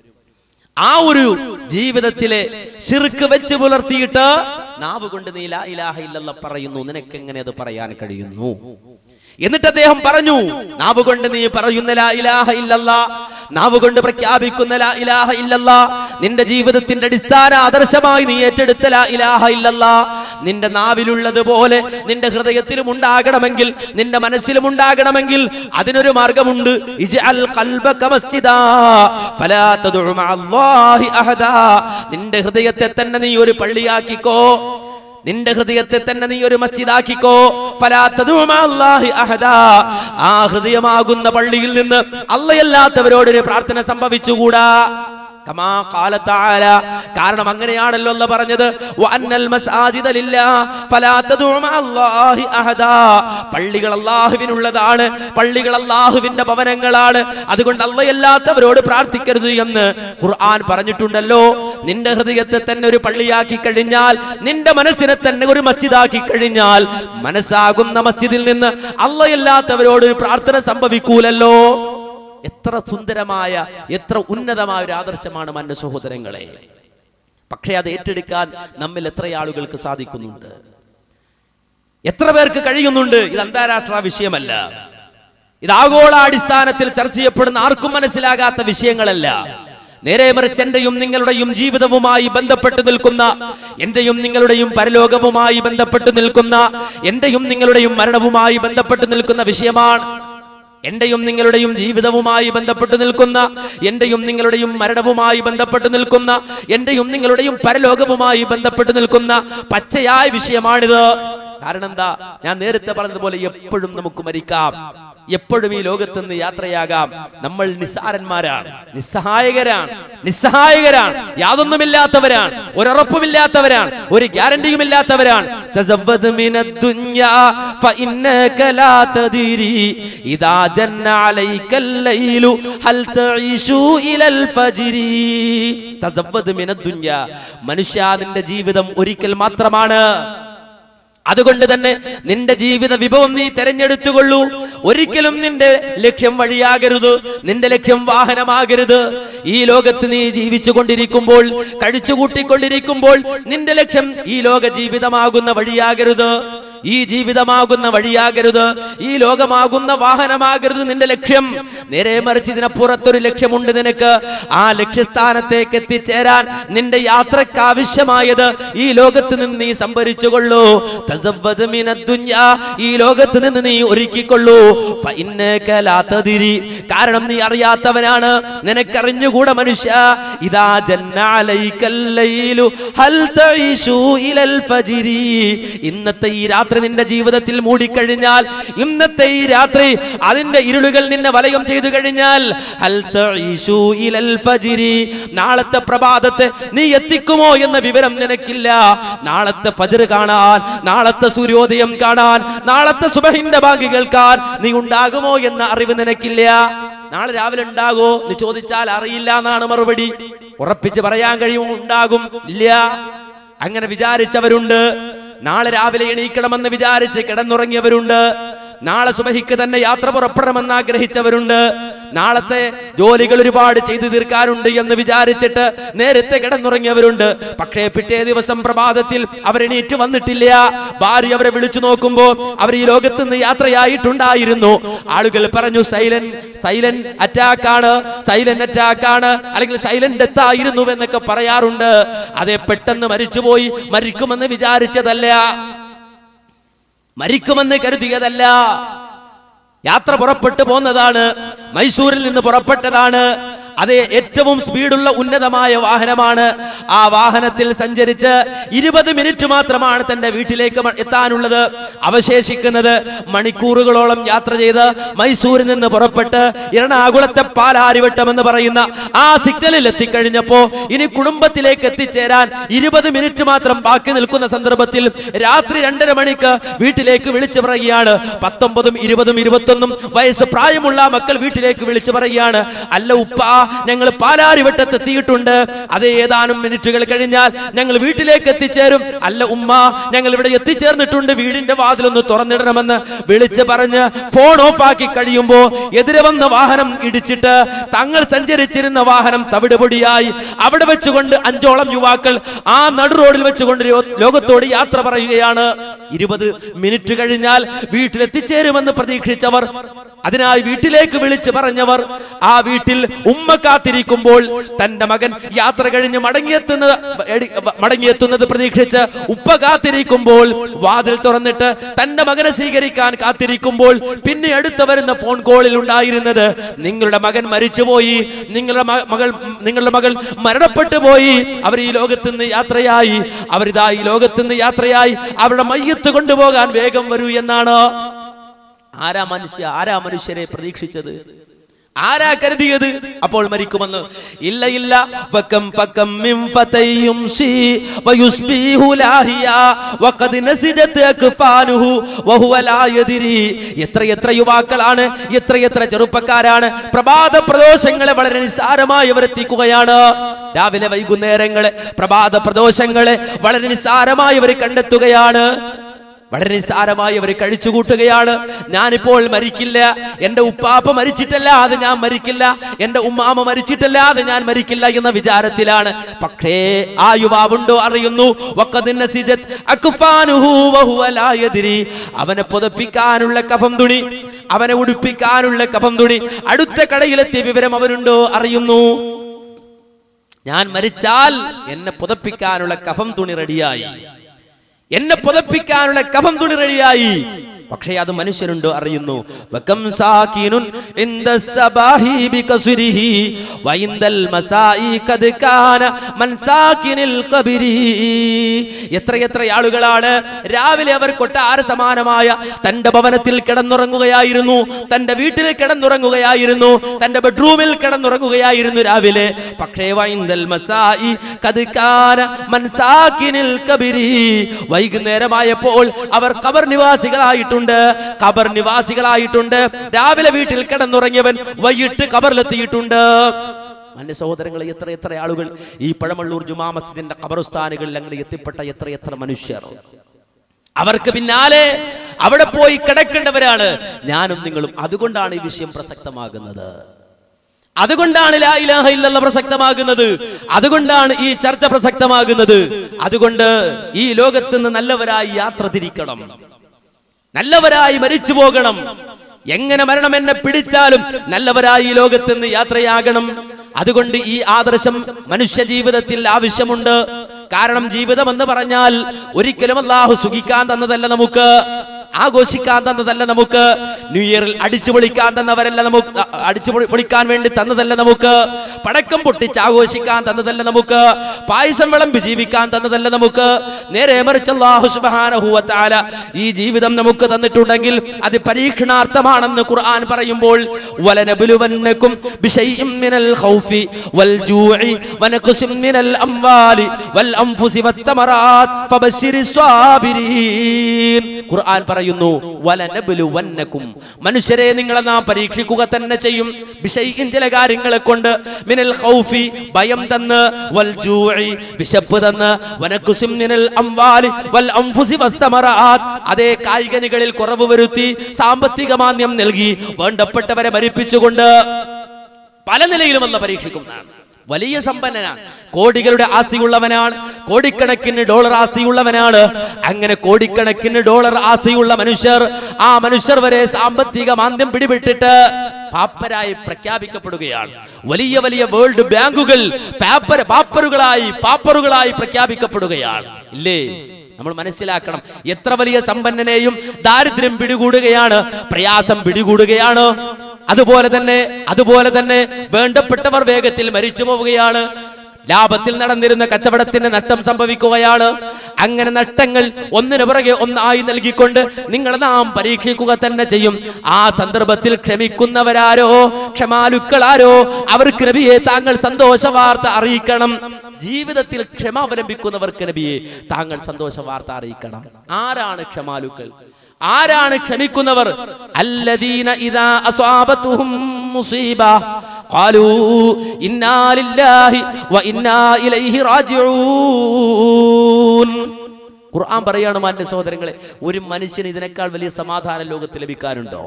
ആ ഒരു ജീവിതത്തിലെ ഷിർക്ക് വെച്ച് പുലർത്തിയിട്ട് നാവ് കൊണ്ട് നീ ലാ ഇലാഹ ഇല്ലല്ല പറയുന്നു നിനക്ക് എങ്ങനെ അത് പറയാൻ കഴിയുന്നു എന്നിട്ട് അദ്ദേഹം പറഞ്ഞു നാവ് കൊണ്ട് നീ പറയുന്ന ലാ ഇലാഹ ഇല്ലല്ല നാവ് കൊണ്ട് പ്രഖ്യാപിക്കുന്ന ലാ ഇലാഹ ഇല്ലല്ല നിന്റെ ജീവിതത്തിന്റെ അടിസ്ഥാന ആദർശമായി നീ ഏറ്റെടുത്ത ലാ ഇലാഹ ഇല്ലല്ല നിന്റെ നാവിലുള്ളതുപോലെ നിന്റെ ഹൃദയത്തിലും ഉണ്ടാകണമെങ്കിൽ നിന്റെ മനസ്സിലും ഉണ്ടാകണമെങ്കിൽ അതിനൊരു മാർഗമുണ്ട് ഇജ്അൽ ഖൽബക മസ്ജിദാ ഫലാ തദ്ഉ മഅല്ലാഹി അഹദാ നിന്റെ ഹൃദയത്തെ തന്നെ നീ ഒരു പള്ളിയാക്കിക്കോ നിന്റെ ഹൃദയത്തെ തന്നെ നീ ഒരു മസ്ജിദാക്കിക്കോ ഫലാ തദ്ഉ മഅല്ലാഹി അഹദാ ആ ഹൃദയമാകുന്ന പള്ളിയിൽ നിന്ന് അല്ലയല്ലാത്തവരോടൊരു പ്രാർത്ഥന സംഭവിച്ചുകൂടാ കമാ ഖാല തആല കാരണം അങ്ങനെയാണല്ലോ അല്ല പറഞ്ഞത് വഅന്നൽ മസാജിദ ലില്ലാഹ് ഫലാ തദ്ഉ മഅല്ലാഹി അഹദാ പള്ളികൾ അല്ലാഹുവിനുള്ളതാണ് പള്ളികൾ അല്ലാഹുവിന്റെ ഭവനങ്ങളാണ് അതുകൊണ്ട് അല്ലയല്ലാത്തവരോട് പ്രാർത്ഥിക്കരുത് എന്ന് ഖുർആൻ പറഞ്ഞിട്ടുണ്ടല്ലോ നിന്റെ ഹൃദയത്തെ തന്നെ ഒരു പള്ളിയാക്കി കഴിഞ്ഞാൽ നിന്റെ മനസ്സിനെ തന്നെ ഒരു മസ്ജിദാക്കി കഴിഞ്ഞാൽ മനസ്സാകുന്ന മസ്ജിദിൽ നിന്ന് അല്ലയല്ലാത്തവരോട് ഒരു പ്രാർത്ഥന സംഭവിക്കൂലല്ലോ എത്ര സുന്ദരമായ എത്ര ഉന്നതമായ ഒരു ആദർശമാണ് മന്ന സഹോദരങ്ങളെ പക്ഷേ അത് ഏറ്റെടുക്കാൻ നമ്മിൽ എത്ര ആളുകൾക്ക് സാധിക്കുന്നുണ്ട് എത്ര പേർക്ക് കഴിയുന്നുണ്ട് ഇത് അന്താരാഷ്ട്ര വിഷയമല്ല ഇത് ആഗോളാടിസ്ഥാനത്തിൽ ചർച്ച ചെയ്യപ്പെടുന്ന ആർക്കും മനസ്സിലാകാത്ത വിഷയങ്ങളല്ല നേരെ മറിച്ച് എന്റെയും നിങ്ങളുടെയും ജീവിതവുമായി ബന്ധപ്പെട്ട് നിൽക്കുന്ന എന്റെയും നിങ്ങളുടെയും പരലോകവുമായി ബന്ധപ്പെട്ട് നിൽക്കുന്ന എന്റെയും നിങ്ങളുടെയും മരണവുമായി ബന്ധപ്പെട്ട് നിൽക്കുന്ന വിഷയമാണ് എന്റെയും നിങ്ങളുടെയും ജീവിതവുമായി ബന്ധപ്പെട്ട് നിൽക്കുന്ന എന്റെയും നിങ്ങളുടെയും മരണവുമായി ബന്ധപ്പെട്ട് നിൽക്കുന്ന എന്റെയും നിങ്ങളുടെയും പരലോകവുമായി ബന്ധപ്പെട്ട് നിൽക്കുന്ന പച്ചയായ വിഷയമാണിത് കാരണം എന്താ ഞാൻ നേരത്തെ പറഞ്ഞതുപോലെ എപ്പോഴും നമുക്ക് മരിക്കാം എപ്പോഴും ഈ ലോകത്ത് നിന്ന് യാത്രയാകാം നമ്മൾ നിസ്സാരന്മാരാണ് നിസ്സഹായകരാണ് നിസ്സഹായകരാണ് യാതൊന്നുമില്ലാത്തവരാണ് ഒരുറപ്പുമില്ലാത്തവരാണ് ഒരു ഗ്യാരണ്ടിയും ഇല്ലാത്തവരാണ് تزود من الدنيا فإنك لا تدري إذا جن عليك الليل هل تعيش إلى الفجر تزود من الدنيا മനുഷ്യ നിന്റെ ജീവിതം ഒരിക്കൽ മാത്രമാണ് അതുകൊണ്ട് തന്നെ നിന്റെ ജീവിത വിഭവം നീ തെരഞ്ഞെടുത്തുകൊള്ളൂ ഒരിക്കലും നിന്റെ ലക്ഷ്യം വഴിയാകരുത് നിന്റെ ലക്ഷ്യം വാഹനമാകരുത് ഈ ലോകത്ത് നീ ജീവിച്ചു കൊണ്ടിരിക്കുമ്പോൾ കഴിച്ചുകൂട്ടിക്കൊണ്ടിരിക്കുമ്പോൾ നിന്റെ ലക്ഷ്യം ഈ ലോക ജീവിതമാകുന്ന വഴിയാകരുത് ഈ ജീവിതമാകുന്ന വഴിയാകരുത് ഈ ലോകമാകുന്ന വാഹനമാകരുത് നിന്റെ ലക്ഷ്യം നേരെ മറിച്ച് ഇതിനപ്പുറത്തൊരു ലക്ഷ്യമുണ്ട് നിനക്ക് ആ ലക്ഷ്യസ്ഥാനത്തേക്ക് എത്തിച്ചേരാൻ നിന്റെ യാത്രക്ക് ആവശ്യമായത് ഈ ലോകത്ത് നിന്ന് നീ സംഭരിച്ചുകൊള്ളൂ തസവ്വദ് മിനദ്ദുന്യാ. ഈ ലോകത്ത് നിന്ന് നീ ഒരുക്കിക്കൊള്ളൂ ഫഇന്നക ലാ തദ്രി. കാരണം നീ അറിയാത്തവനാണ് നിനക്കറിഞ്ഞുകൂടെ മനുഷ്യ ഇതാ ജന്ന അലൈക്കൽ ലൈലു ഹൽ തഈശു ഇലൽ ഫജ്രി ഇന്നത്തെ ഈ രാത്രി നിന്റെ ജീവിതത്തിൽ മൂടിക്കഴിഞ്ഞാൽ ഇന്നത്തെ ഈ രാത്രി അതിന്റെ ഇരുളുകൾ നിന്നെ വലയം ചെയ്തു കഴിഞ്ഞാൽ ഹൽ തഈശു ഇലൽ ഫജ്രി നാളത്തെ പ്രഭാതത്തെ നീ എത്തിക്കുമോ എന്ന വിവരം നിനക്കില്ല നാളത്തെ ഫജ്ർ കാണാൻ നാളത്തെ സൂര്യോദയം കാണാൻ നാളത്തെ സുബഹിന്റെ ബാങ്ക് കേൾക്കാൻ നീ ഉണ്ടാകുമോ എന്ന അറിവ് നിനക്കില്ല നാളെ രാവിലെ ഉണ്ടാകോ നീ ചോദിച്ചാൽ അറിയില്ല എന്നാണ് മറുപടി ഉറപ്പിച്ച് പറയാൻ കഴിയുമോ ഉണ്ടാകും ഇല്ല അങ്ങനെ വിചാരിച്ചവരുണ്ട് നാളെ രാവിലെ എണീക്കണമെന്ന് വിചാരിച്ച് കിടന്നുറങ്ങിയവരുണ്ട് നാളെ സുബഹിക്ക് തന്നെ യാത്ര പുറപ്പെടണമെന്ന് ആഗ്രഹിച്ചവരുണ്ട് നാളത്തെ ജോലികൾ ഒരുപാട് ചെയ്തു തീർക്കാനുണ്ട് എന്ന് വിചാരിച്ചിട്ട് നേരത്തെ കിടന്നുറങ്ങിയവരുണ്ട് പക്ഷേ പിറ്റേ ദിവസം പ്രഭാതത്തിൽ അവരെണീറ്റ് വന്നിട്ടില്ല ഭാര്യ അവരെ വിളിച്ചു നോക്കുമ്പോ അവർ ഈ ലോകത്ത് നിന്ന് യാത്രയായിട്ടുണ്ടായിരുന്നു ആളുകൾ പറഞ്ഞു സൈലന്റ് സൈലന്റ് അറ്റാക്ക് ആണ് സൈലന്റ് അറ്റാക്ക് ആണ് അല്ലെങ്കിൽ സൈലന്റ് ഡെത്ത് ആയിരുന്നു എന്നൊക്കെ പറയാറുണ്ട് അതെ പെട്ടെന്ന് മരിച്ചുപോയി മരിക്കുമെന്ന് വിചാരിച്ചതല്ല മരിക്കുമെന്ന് കരുതിയതല്ല യാത്ര പുറപ്പെട്ടു പോന്നതാണ് മൈസൂരിൽ നിന്ന് പുറപ്പെട്ടതാണ് അത് ഏറ്റവും സ്പീഡുള്ള ഉന്നതമായ വാഹനമാണ് ആ വാഹനത്തിൽ സഞ്ചരിച്ച് ഇരുപത് മിനിറ്റ് മാത്രമാണ് തന്റെ വീട്ടിലേക്ക് മ- എത്താനുള്ളത് അവശേഷിക്കുന്നത് മണിക്കൂറുകളോളം യാത്ര ചെയ്ത് മൈസൂരിൽ നിന്ന് പുറപ്പെട്ട് എറണാകുളത്തെ പാലാരിവട്ടം എന്ന് പറയുന്ന ആ സിഗ്നലിൽ എത്തിക്കഴിഞ്ഞപ്പോ ഇനി കുടുംബത്തിലേക്ക് എത്തിച്ചേരാൻ ഇരുപത് മിനിറ്റ് മാത്രം ബാക്കി നിൽക്കുന്ന സന്ദർഭത്തിൽ രാത്രി രണ്ടര മണിക്ക് വീട്ടിലേക്ക് വിളിച്ചു പറയുകയാണ് പത്തൊമ്പതും ഇരുപതും ഇരുപത്തൊന്നും വയസ്സ് പ്രായമുള്ള മക്കൾ വീട്ടിലേക്ക് വിളിച്ചു പറയുകയാണ് അല്ല ഉപ്പ ഞങ്ങൾ പാലാരിവട്ടത്ത് എത്തിയിട്ടുണ്ട് അത് ഏതാനും മിനിറ്റുകൾ കഴിഞ്ഞാൽ ഞങ്ങൾ വീട്ടിലേക്ക് എത്തിച്ചേരും അല്ല ഉമ്മ ഞങ്ങൾ ഇവിടെ എത്തിച്ചേർന്നിട്ടുണ്ട് വീടിന്റെ വാതിലൊന്ന് തുറന്നിടണമെന്ന് വിളിച്ച് പറഞ്ഞ് ഫോൺ ഓഫ് ആക്കി കഴിയുമ്പോ എതിരെ വന്ന വാഹനം ഇടിച്ചിട്ട് തങ്ങൾ സഞ്ചരിച്ചിരുന്ന വാഹനം തവിടുപൊടിയായി അവിടെ വെച്ചുകൊണ്ട് അഞ്ചോളം യുവാക്കൾ ആ നടു റോഡിൽ വെച്ചുകൊണ്ട് ലോ- ലോകത്തോട് യാത്ര പറയുകയാണ് ഇരുപത് മിനിറ്റ് കഴിഞ്ഞാൽ വീട്ടിലെത്തിച്ചേരുമെന്ന് പ്രതീക്ഷിച്ചവർ അതിനായി വീട്ടിലേക്ക് വിളിച്ചു പറഞ്ഞവർ ആ വീട്ടിൽ ഉമ്മ കാത്തിരിക്കുമ്പോൾ തന്റെ മകൻ യാത്ര കഴിഞ്ഞ് മടങ്ങിയെത്തുന്നത് എടി- മടങ്ങിയെത്തുന്നത് പ്രതീക്ഷിച്ച് ഉപ്പ കാത്തിരിക്കുമ്പോൾ വാതിൽ തുറന്നിട്ട് തന്റെ മകനെ സ്വീകരിക്കാൻ കാത്തിരിക്കുമ്പോൾ പിന്നെ അടുത്ത് വരുന്ന ഫോൺ കോളിൽ ഉണ്ടായിരുന്നത് നിങ്ങളുടെ മകൻ മരിച്ചുപോയി നിങ്ങളുടെ മ- മകൾ നിങ്ങളുടെ മകൾ മരണപ്പെട്ടു പോയി അവർ ഈ ലോകത്ത് നിന്ന് യാത്രയായി അവരിതാ ഈ ലോകത്ത് നിന്ന് യാത്രയായി അവരുടെ മയ്യത്ത് കൊണ്ടുപോകാൻ വേഗം വരൂ എന്നാണ് ആരാ മനുഷ്യ ആരാ മനുഷ്യരെ പ്രതീക്ഷിച്ചത് ആരാ കരുതിയത് അപ്പോൾ മരിക്കുമെന്ന് ഇല്ല ഇല്ല വക്കം ഫക്കം മിൻ ഫതയ്യുംസി വയുസ്ബീഹു ലാഹിയ വഖദ് നസിജത് അക്ഫാനുഹു വഹുവ ലാ യദ്രി എത്ര എത്ര യുവാക്കളാണ് എത്ര എത്ര ചെറുപ്പക്കാരാണ് പ്രഭാത പ്രദോഷങ്ങളെ വളരെ നിസ്സാരമായി അവർ എത്തിക്കുകയാണ് രാവിലെ വൈകുന്നേരങ്ങളെ പ്രഭാത പ്രദോഷങ്ങളെ വളരെ നിസ്സാരമായി അവർ കണ്ടെത്തുകയാണ് വളരെ നിസ്സാരമായി അവർ കഴിച്ചുകൂട്ടുകയാണ് ഞാനിപ്പോൾ മരിക്കില്ല എന്റെ ഉപ്പാപ്പ മരിച്ചിട്ടല്ലാതെ ഞാൻ മരിക്കില്ല എന്റെ ഉമ്മാമ മരിച്ചിട്ടല്ലാതെ ഞാൻ മരിക്കില്ല എന്ന വിചാരത്തിലാണ് പക്ഷേ ആ യുവാവുണ്ടോ അറിയുന്നു വഖദ് നസിജത് അക്ഫാനുഹു വഹുവ ലാ യദ്രി. അവനെ പുതപ്പിക്കാനുള്ള കഫം തുണി അവനെ ഉടുപ്പിക്കാനുള്ള കഫം തുണി അടുത്ത കടയിലെത്തിയ വിവരം അവനുണ്ടോ അറിയുന്നു ഞാൻ മരിച്ചാൽ എന്നെ പുതപ്പിക്കാനുള്ള കഫം തുണി റെഡിയായി എന്നെ പുതപ്പിക്കാനുള്ള കഫം തുണി റെഡിയായി പക്ഷേ അത് മനുഷ്യനുണ്ടോ അറിയുന്നു വകം സാകിനുൻ ഇന്ദ സബാഹി ബികസുരിഹി വഇന്ദൽ മസായി ഖദ് കാന മൻ സാകിനിൽ ഖബരി എത്ര എത്ര ആളുകളാണ് രാവിലെ അവർ കൊട്ടാര സമാനമായ തന്റെ ഭവനത്തിൽ കിടന്നുറങ്ങുകയായിരുന്നു തന്റെ വീട്ടിൽ കിടന്നുറങ്ങുകയായിരുന്നു തന്റെ ബെഡ്റൂമിൽ കിടന്നുറങ്ങുകയായിരുന്നു രാവിലെ പക്ഷേ വൈന്ദൽ മസായി ഖദ് കാന മൻ സാകിനിൽ ഖബരി വൈകുന്നേരമായപ്പോൾ അവർ ഖബർ നിവാസികളായിട്ടുണ്ട് ഖബർ നിവാസികളായിട്ടുണ്ട് രാവിലെ വീട്ടിൽ കിടന്നുറങ്ങിയവൻ വൈകിട്ട് ഖബറിലെത്തിയിട്ടുണ്ട് എന്റെ സഹോദരങ്ങളെ എത്ര എത്ര ആളുകൾ ഈ പഴമള്ളൂർ ജുമാ മസ്ജിദിന്റെ ഖബർസ്ഥാനുകളിൽ അങ്ങനെ എത്തിപ്പെട്ട എത്ര എത്ര മനുഷ്യർ അവർക്ക് പിന്നാലെ അവിടെ പോയി കിടക്കേണ്ടവരാണ് ഞാനും നിങ്ങളും അതുകൊണ്ടാണ് ഈ വിഷയം പ്രസക്തമാകുന്നത് അതുകൊണ്ടാണ് ലാ ഇലാഹ ഇല്ലല്ലാഹ് പ്രസക്തമാകുന്നത് അതുകൊണ്ടാണ് ഈ ചർച്ച പ്രസക്തമാകുന്നത് അതുകൊണ്ട് ഈ ലോകത്ത് നിന്ന് നല്ലവരായി യാത്ര തിരിക്കണം നല്ലവരായി മരിച്ചു പോകണം എങ്ങനെ മരണം എന്നെ പിടിച്ചാലും നല്ലവരായി ഈ ലോകത്ത് നിന്ന് യാത്രയാകണം അതുകൊണ്ട് ഈ ആദർശം മനുഷ്യ ജീവിതത്തിൽ ആവശ്യമുണ്ട് കാരണം ജീവിതം എന്ന് പറഞ്ഞാൽ ഒരിക്കലും അള്ളാഹു സുഖിക്കാൻ തന്നതല്ല നമുക്ക് ആഘോഷിക്കാൻ തന്നതല്ല നമുക്ക് ന്യൂ ഇയറിൽ അടിച്ചു പൊളിക്കാൻ തന്നവരല്ല നമുക്ക് അ- അടിച്ചു പൊളി- പൊളിക്കാൻ വേണ്ടി തന്നതല്ല നമുക്ക് പടക്കം പൊട്ടിച്ച് ആഘോഷിക്കാൻ തന്നതല്ല നമുക്ക് പായസം വിളമ്പി ജീവിക്കാൻ തന്നതല്ല നമുക്ക് നേരെ മറിച്ച് അല്ലാഹു സുബ്ഹാനഹു വ തആല ഈ ജീവിതം നമുക്ക് തന്നിട്ടുണ്ടെങ്കിൽ അത് പരീക്ഷണാർത്ഥമാണെന്ന് ഖുർആൻ പറയുമ്പോൾ വലനബുലുവന്നകും ബിശൈഇൻ മിനൽ ഖൗഫി വൽ ജൂഇ വനഖസിൻ മിനൽ അംവാലി വൽ അൻഫുസി വത്തമറാത്ത് ഫബശ്ശിരിസ് സ്വാബിരീൻ ഖുർആൻ പറയുന്നു വലനബുലുവന്നകും മനുഷ്യരെ നിങ്ങളെ നാം പരീക്ഷിക്കുക തന്നെ ചെയ്യും ബിശൈഇൻ ചില കാര്യങ്ങളെ കൊണ്ട് മിനൽ ഖൗഫി ഭയം തന്ന് വൽ ജൂഇ വിശപ്പ് തന്ന് വനഖസിൻ മിനൽ അംവാലി വൽ അൻഫുസി വസ്തമറാത്ത് അതേ കായികനികളിൽ കുറവ് വരുത്തി സാമ്പത്തിക മാന്യം നൽകി വേണ്ടപ്പെട്ടവരെ മരിപ്പിച്ചുകൊണ്ട് പല നിലയിലും അല്ല പരീക്ഷിക്കുന്നതാണ് വലിയ സമ്പന്നനാണ് കോടികളുടെ ആസ്തിയുള്ളവനാണ് കോടിക്കണക്കിന് ഡോളർ ആസ്തിയുള്ളവനാണ് അങ്ങനെ കോടിക്കണക്കിന് ഡോളർ ആസ്തിയുള്ള മനുഷ്യർ ആ മനുഷ്യർ വരെ സാമ്പത്തിക മാന്ദ്യം പിടിപെട്ടിട്ട് പാപ്പരായി പ്രഖ്യാപിക്കപ്പെടുകയാണ് വലിയ വലിയ വേൾഡ് ബാങ്കുകൾ പാപ്പര പാപ്പറുകളായി പാപ്പറുകളായി പ്രഖ്യാപിക്കപ്പെടുകയാണ് ഇല്ലേ നമ്മൾ മനസ്സിലാക്കണം എത്ര വലിയ സമ്പന്നനെയും ദാരിദ്ര്യം പിടികൂടുകയാണ് പ്രയാസം പിടികൂടുകയാണ് അതുപോലെ തന്നെ അതുപോലെ തന്നെ വേണ്ടപ്പെട്ടവർ വേഗത്തിൽ മരിച്ചു പോവുകയാണ് ലാഭത്തിൽ നടന്നിരുന്ന കച്ചവടത്തിന്റെ നഷ്ടം സംഭവിക്കുകയാണ് അങ്ങനെ നഷ്ടങ്ങൾ ഒന്നിനു പുറകെ ഒന്നായി നൽകിക്കൊണ്ട് നിങ്ങൾ നാം പരീക്ഷിക്കുക തന്നെ ചെയ്യും ആ സന്ദർഭത്തിൽ ക്ഷമിക്കുന്നവരാരോ ക്ഷമാലുക്കളാരോ അവർക്ക് നബിയെ താങ്കൾ സന്തോഷ വാർത്ത അറിയിക്കണം ജീവിതത്തിൽ ക്ഷമ അവലംബിക്കുന്നവർക്ക് നബിയെ താങ്കൾ സന്തോഷ വാർത്ത അറിയിക്കണം ആരാണ് ക്ഷമാലുക്കൾ ആരാണ് ക്ഷമിക്കുന്നവർ അല്ലദീന ഇദാ അസ്വാബത്തുഹും മുസീബ ഖാലൂ ഇന്നാ ലില്ലാഹി വ ഇന്നാ ഇലൈഹി റാജിഊൻ ഖുർആൻ പറയാണ് മാന്റെ സഹോദരങ്ങളെ ഒരു മനുഷ്യന് ഇതിനേക്കാൾ വലിയ സമാധാന ലോകത്ത് ലഭിക്കാനുണ്ടോ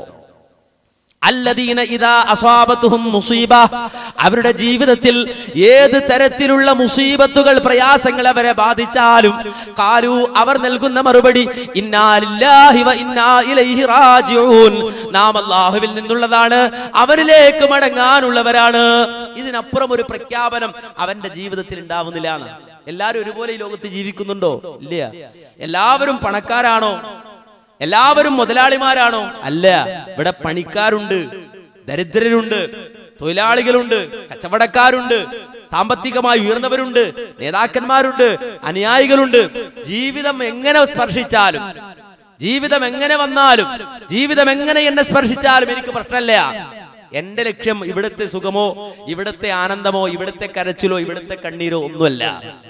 അല്ലദീന ഇദാ അസ്വാബത്തുഹും മുസീബ അവരുടെ ജീവിതത്തിൽ ഏത് തരത്തിലുള്ള മുസീബത്തുകൾ പ്രയാസങ്ങൾ അവരെ ബാധിച്ചാലും കാലു അവർ നൽകുന്ന മറുപടി ഇന്നാ ലില്ലാഹി വ ഇന്നാ ഇലൈഹി റാജിഊൻ നാം അല്ലാഹുവിൽ നിന്നുള്ളതാണ് അവനിലേക്ക് മടങ്ങാനുള്ളവരാണ് ഇതിനപ്പുറം ഒരു പ്രഖ്യാപനം അവന്റെ ജീവിതത്തിൽ ഉണ്ടാവുന്നില്ല എന്ന് എല്ലാവരും ഒരുപോലെ ഈ ലോകത്ത് ജീവിക്കുന്നുണ്ടോ ഇല്ല എല്ലാവരും പണക്കാരാണോ എല്ലാവരും മുതലാളിമാരാണോ അല്ല ഇവിടെ പണിക്കാരുണ്ട് ദരിദ്രരുണ്ട് തൊഴിലാളികളുണ്ട് കച്ചവടക്കാരുണ്ട് സാമ്പത്തികമായി ഉയർന്നവരുണ്ട് നേതാക്കന്മാരുണ്ട് അനുയായികളുണ്ട് ജീവിതം എങ്ങനെ സ്പർശിച്ചാലും ജീവിതം എങ്ങനെ വന്നാലും ജീവിതം എങ്ങനെ എന്നെ സ്പർശിച്ചാലും എനിക്ക് പ്രശ്നമില്ല എന്റെ ലക്ഷ്യം ഇവിടുത്തെ സുഖമോ ഇവിടുത്തെ ആനന്ദമോ ഇവിടുത്തെ കരച്ചിലോ ഇവിടുത്തെ കണ്ണീരോ ഒന്നുമല്ല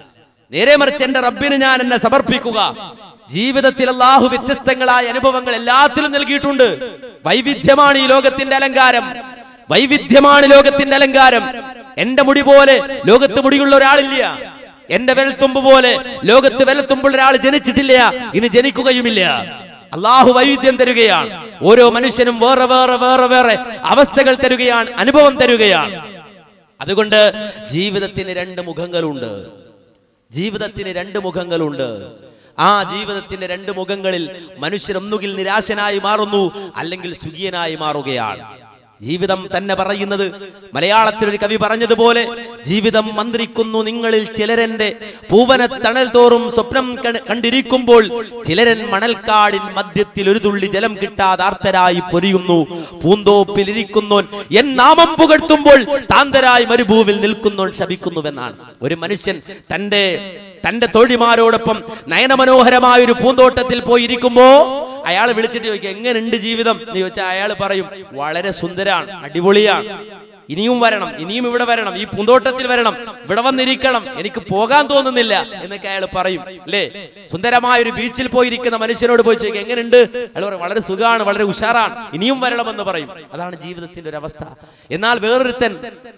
നേരെ മറിച്ച് എന്റെ റബ്ബിന് ഞാൻ എന്നെ സമർപ്പിക്കുക ജീവിതത്തിൽ അള്ളാഹു വ്യത്യസ്തങ്ങളായ അനുഭവങ്ങൾ എല്ലാത്തിലും നൽകിയിട്ടുണ്ട് വൈവിധ്യമാണ് ഈ ലോകത്തിന്റെ അലങ്കാരം വൈവിധ്യമാണ് ലോകത്തിന്റെ അലങ്കാരം എന്റെ മുടി പോലെ ലോകത്ത് മുടിയുള്ള ഒരാളില്ല എന്റെ വെൽത്തുമ്പ് പോലെ ലോകത്ത് വെൽത്തുമ്പുള്ള ഒരാൾ ജനിച്ചിട്ടില്ല ഇനി ജനിക്കുകയുമില്ല അള്ളാഹു വൈവിധ്യം തരുകയാണ് ഓരോ മനുഷ്യനും വേറെ വേറെ വേറെ വേറെ അവസ്ഥകൾ തരുകയാണ് അനുഭവം തരുകയാണ് അതുകൊണ്ട് ജീവിതത്തിന് രണ്ട് മുഖങ്ങളുണ്ട് ജീവിതത്തിന് രണ്ട് മുഖങ്ങളുണ്ട് ആ ജീവിതത്തിന്റെ രണ്ട് മുഖങ്ങളിൽ മനുഷ്യർ ഒന്നുകിൽ നിരാശനായി മാറുന്നു അല്ലെങ്കിൽ സുഖിയനായി മാറുകയാണ് ജീവിതം തന്നെ പറയുന്നത് മലയാളത്തിൽ ഒരു കവി പറഞ്ഞതുപോലെ ജീവിതം മന്ത്രിക്കുന്നു നിങ്ങളിൽ ചിലരന്റെ പൂവന തണൽ തോറും സ്വപ്നം കണ്ട്- കണ്ടിരിക്കുമ്പോൾ ചിലരൻ മണൽക്കാടിൻ മധ്യത്തിൽ ഒരു തുള്ളി ജലം കിട്ടാതെ ആർത്തരായി പൊരിയുന്നു പൂന്തോപ്പിൽ ഇരിക്കുന്നോൻ എൻ നാമം പുകഴ്ത്തുമ്പോൾ താന്തരായി മരുഭൂവിൽ നിൽക്കുന്നോൻ ശപിക്കുന്നുവെന്നാണ് ഒരു മനുഷ്യൻ തന്റെ തന്റെ തോഴിമാരോടൊപ്പം നയനമനോഹരമായ ഒരു പൂന്തോട്ടത്തിൽ പോയി ഇരിക്കുമ്പോ അയാൾ വിളിച്ചിട്ട് ചോദിക്കും എങ്ങനെയുണ്ട് ജീവിതം എന്ന് ചോദിച്ചാൽ അയാൾ പറയും വളരെ സുന്ദരാണ് അടിപൊളിയാണ് ഇനിയും വരണം ഇനിയും ഇവിടെ വരണം ഈ പൂന്തോട്ടത്തിൽ വരണം ഇവിടെ വന്നിരിക്കണം എനിക്ക് പോകാൻ തോന്നുന്നില്ല എന്നൊക്കെ അയാൾ പറയും അല്ലേ സുന്ദരമായ ഒരു ബീച്ചിൽ പോയിരിക്കുന്ന മനുഷ്യനോട് പോയി ചോദിക്കും എങ്ങനെയുണ്ട് അയാൾ പറയും വളരെ സുഖമാണ് വളരെ ഉഷാറാണ് ഇനിയും വരണമെന്ന് പറയും അതാണ് ജീവിതത്തിന്റെ ഒരു അവസ്ഥ എന്നാൽ വേറൊരുത്തൻ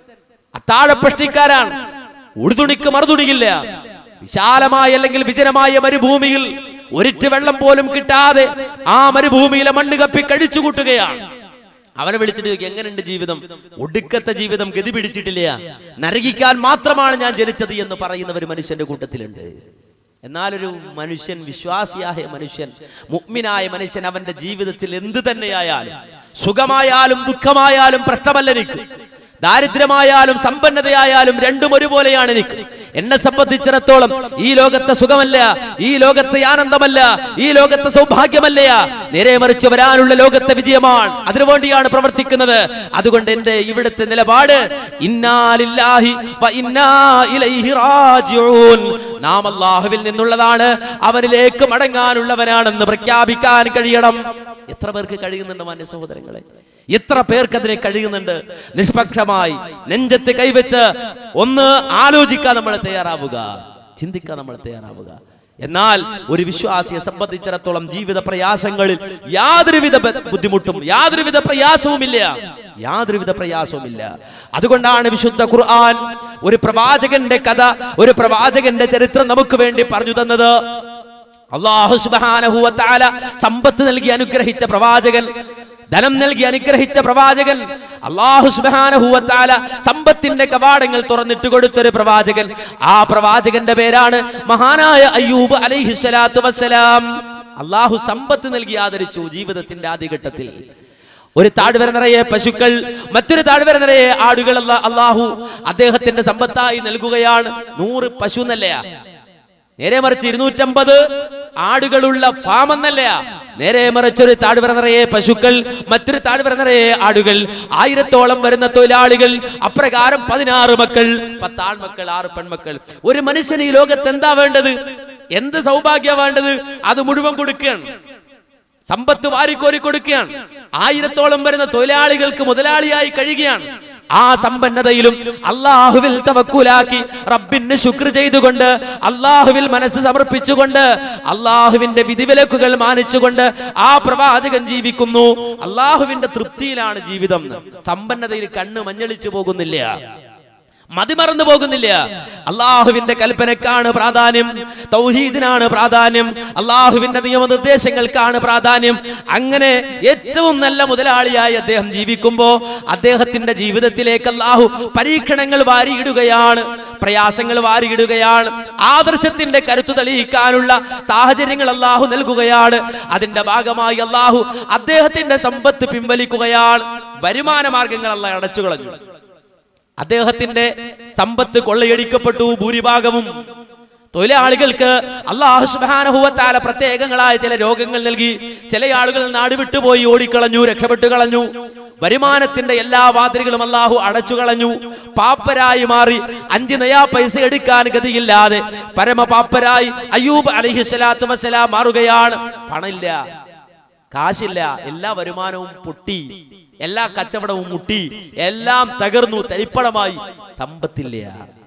അത്താഴപ്പഷ്ടിക്കാരാണ് ഉടുതുണിക്ക് മറുതുണിയില്ല വിശാലമായ അല്ലെങ്കിൽ വിജനമായ മരുഭൂമിയിൽ ഒരിറ്റ് വെള്ളം പോലും കിട്ടാതെ ആ മരുഭൂമിയിലെ മണ്ണ് കപ്പി കഴിച്ചു കൂട്ടുകയാണ് അവനെ വിളിച്ചിട്ട് ചോദിക്കും എങ്ങനെയുണ്ട് ജീവിതം ഒടുക്കത്തെ ജീവിതം ഗതി പിടിച്ചിട്ടില്ല നരകിക്കാൻ മാത്രമാണ് ഞാൻ ജനിച്ചത് എന്ന് പറയുന്ന ഒരു മനുഷ്യന്റെ കൂട്ടത്തിലുണ്ട് എന്നാലൊരു മനുഷ്യൻ വിശ്വാസിയായ മനുഷ്യൻ മുഗ്മിനായ മനുഷ്യൻ അവന്റെ ജീവിതത്തിൽ എന്ത് തന്നെയായാലും സുഖമായാലും ദുഃഖമായാലും പ്രശ്നമല്ല എനിക്ക് ദാരിദ്ര്യമായാലും സമ്പന്നതയായാലും രണ്ടും ഒരുപോലെയാണ് എനിക്ക് എന്നെ സംബന്ധിച്ചിടത്തോളം ഈ ലോകത്തെ സുഖമല്ല ഈ ലോകത്തെ ആനന്ദമല്ല ഈ ലോകത്തെ സൗഭാഗ്യമല്ല നേരെ മറിച്ച് വരാനുള്ള ലോകത്തെ വിജയമാണ് അതിനുവേണ്ടിയാണ് പ്രവർത്തിക്കുന്നത് അതുകൊണ്ട് എന്റെ ഇവിടുത്തെ നിലപാട് ഇന്നാലില്ലാഹി വ ഇന്നാ ഇലൈഹി റാജിഊൻ നാം അല്ലാഹുവിൽ നിന്നുള്ളതാണ് അവനിലേക്ക് മടങ്ങാനുള്ളവനാണെന്ന് പ്രഖ്യാപിക്കാൻ കഴിയണം എത്ര പേർക്ക് കഴിയുന്നുണ്ട് മാന്യ സഹോദരങ്ങളെ എത്ര പേർക്ക് അതിനെ കഴിയുന്നുണ്ട് നിഷ്പക്ഷമായി നെഞ്ചത്ത് കൈവച്ച് ഒന്ന് ആലോചിക്കാൻ നമ്മൾ തയ്യാറാവുക ചിന്തിക്കാൻ നമ്മൾ തയ്യാറാവുക എന്നാൽ ഒരു വിശ്വാസിയെ സംബന്ധിച്ചിടത്തോളം ജീവിത പ്രയാസങ്ങളിൽ യാതൊരുവിധ ബ- ബുദ്ധിമുട്ടും യാതൊരുവിധ പ്രയാസവുമില്ല യാതൊരുവിധ പ്രയാസവുമില്ല അതുകൊണ്ടാണ് വിശുദ്ധ ഖുർആൻ ഒരു പ്രവാചകന്റെ കഥ ഒരു പ്രവാചകന്റെ ചരിത്രം നമുക്ക് വേണ്ടി പറഞ്ഞു തന്നത് അള്ളാഹു സുബ്ഹാനഹു വ തആല സമ്പത്ത് നൽകി അനുഗ്രഹിച്ച പ്രവാചകൻ ധനം നൽകി അനുഗ്രഹിച്ച പ്രവാചകൻ അള്ളാഹു സുബ്ഹാനഹു വ തആല സമ്പത്തിന്റെ കവാടങ്ങൾ തുറന്നിട്ട് കൊടുത്തൊരു പ്രവാചകൻ ആ പ്രവാചകന്റെ പേരാണ് മഹാനായ അയ്യൂബ് അലൈഹിസ്സലാത്തു വസ്സലാം അള്ളാഹു സമ്പത്ത് നൽകി ആദരിച്ചു ജീവിതത്തിന്റെ ആദ്യഘട്ടത്തിൽ ഒരു താഴ്വര നിറയെ പശുക്കൾ മറ്റൊരു താഴ്വര നിറയെ ആടുകൾ അല്ല അള്ളാഹു അദ്ദേഹത്തിന്റെ സമ്പത്തായി നൽകുകയാണ് നൂറ് പശു എന്നല്ലയാ നേരെ മറിച്ച് ഇരുന്നൂറ്റമ്പത് ആടുകളുള്ള ഫാം എന്നല്ല നേരെ മറിച്ച് ഒരു താഴ്വര നിറയെ പശുക്കൾ മറ്റൊരു താഴ്വര നിറയെ ആടുകൾ ആയിരത്തോളം വരുന്ന തൊഴിലാളികൾ അപ്രകാരം പതിനാറ് മക്കൾ പത്താൺമക്കൾ ആറ് പെൺമക്കൾ ഒരു മനുഷ്യന് ഈ ലോകത്ത് എന്താ വേണ്ടത് എന്ത് സൗഭാഗ്യ വേണ്ടത് അത് മുഴുവൻ കൊടുക്കുകയാണ് സമ്പത്ത് വാരിക്കോരി കൊടുക്കുകയാണ് ആയിരത്തോളം വരുന്ന തൊഴിലാളികൾക്ക് മുതലാളിയായി കഴിയുകയാണ് ആ സമ്പന്നതയിലും അള്ളാഹുവിൽ തവക്കുലാക്കി റബ്ബിന് ശുക്ർ ചെയ്തുകൊണ്ട് അള്ളാഹുവിൽ മനസ്സ് സമർപ്പിച്ചുകൊണ്ട് അള്ളാഹുവിന്റെ വിധിവിലക്കുകൾ മാനിച്ചുകൊണ്ട് ആ പ്രവാചകൻ ജീവിക്കുന്നു അള്ളാഹുവിന്റെ തൃപ്തിയിലാണ് ജീവിതം സമ്പന്നതയിൽ കണ്ണ് മഞ്ഞളിച്ചു പോകുന്നില്ല മതിമറന്നു പോകുന്നില്ല അള്ളാഹുവിന്റെ കൽപ്പനക്കാണ് പ്രാധാന്യം തൗഹീദിനാണ് പ്രാധാന്യം അള്ളാഹുവിന്റെ നിയമനിർദ്ദേശങ്ങൾക്കാണ് പ്രാധാന്യം അങ്ങനെ ഏറ്റവും നല്ല മുതലാളിയായി അദ്ദേഹം ജീവിക്കുമ്പോ അദ്ദേഹത്തിന്റെ ജീവിതത്തിലേക്ക് അള്ളാഹു പരീക്ഷണങ്ങൾ വാരിയിടുകയാണ് പ്രയാസങ്ങൾ വാരിയിടുകയാണ് ആദർശത്തിന്റെ കരുത്തു തെളിയിക്കാനുള്ള സാഹചര്യങ്ങൾ അള്ളാഹു നൽകുകയാണ് അതിന്റെ ഭാഗമായി അള്ളാഹു അദ്ദേഹത്തിന്റെ സമ്പത്ത് പിൻവലിക്കുകയാണ് വരുമാന മാർഗങ്ങൾ അല്ല അടച്ചു കളഞ്ഞു അദ്ദേഹത്തിന്റെ സമ്പത്ത് കൊള്ളയടിക്കപ്പെട്ടു ഭൂരിഭാഗവും തൊഴിലാളികൾക്ക് അള്ളാഹു സുബാനഹുവത്താല പ്രത്യേകങ്ങളായ ചില രോഗങ്ങൾ നൽകി ചില ആളുകൾ നാട് വിട്ടുപോയി ഓടിക്കളഞ്ഞു രക്ഷപ്പെട്ടു കളഞ്ഞു വരുമാനത്തിന്റെ എല്ലാ വാതിലുകളും അള്ളാഹു അടച്ചു കളഞ്ഞു പാപ്പരായി മാറി അഞ്ച് നയാ പൈസ എടുക്കാൻ ഗതിയില്ലാതെ പരമപാപ്പരായി അയ്യൂബ് അലഹിസ്വലാത്തു വസ്സലാം മാറുകയാണ് പണമില്ല കാശില്ല എല്ലാ വരുമാനവും പൊട്ടി എല്ലാ കച്ചവടവും മുട്ടി എല്ലാം തകർന്നു തരിപ്പണമായി സമ്പത്തില്ല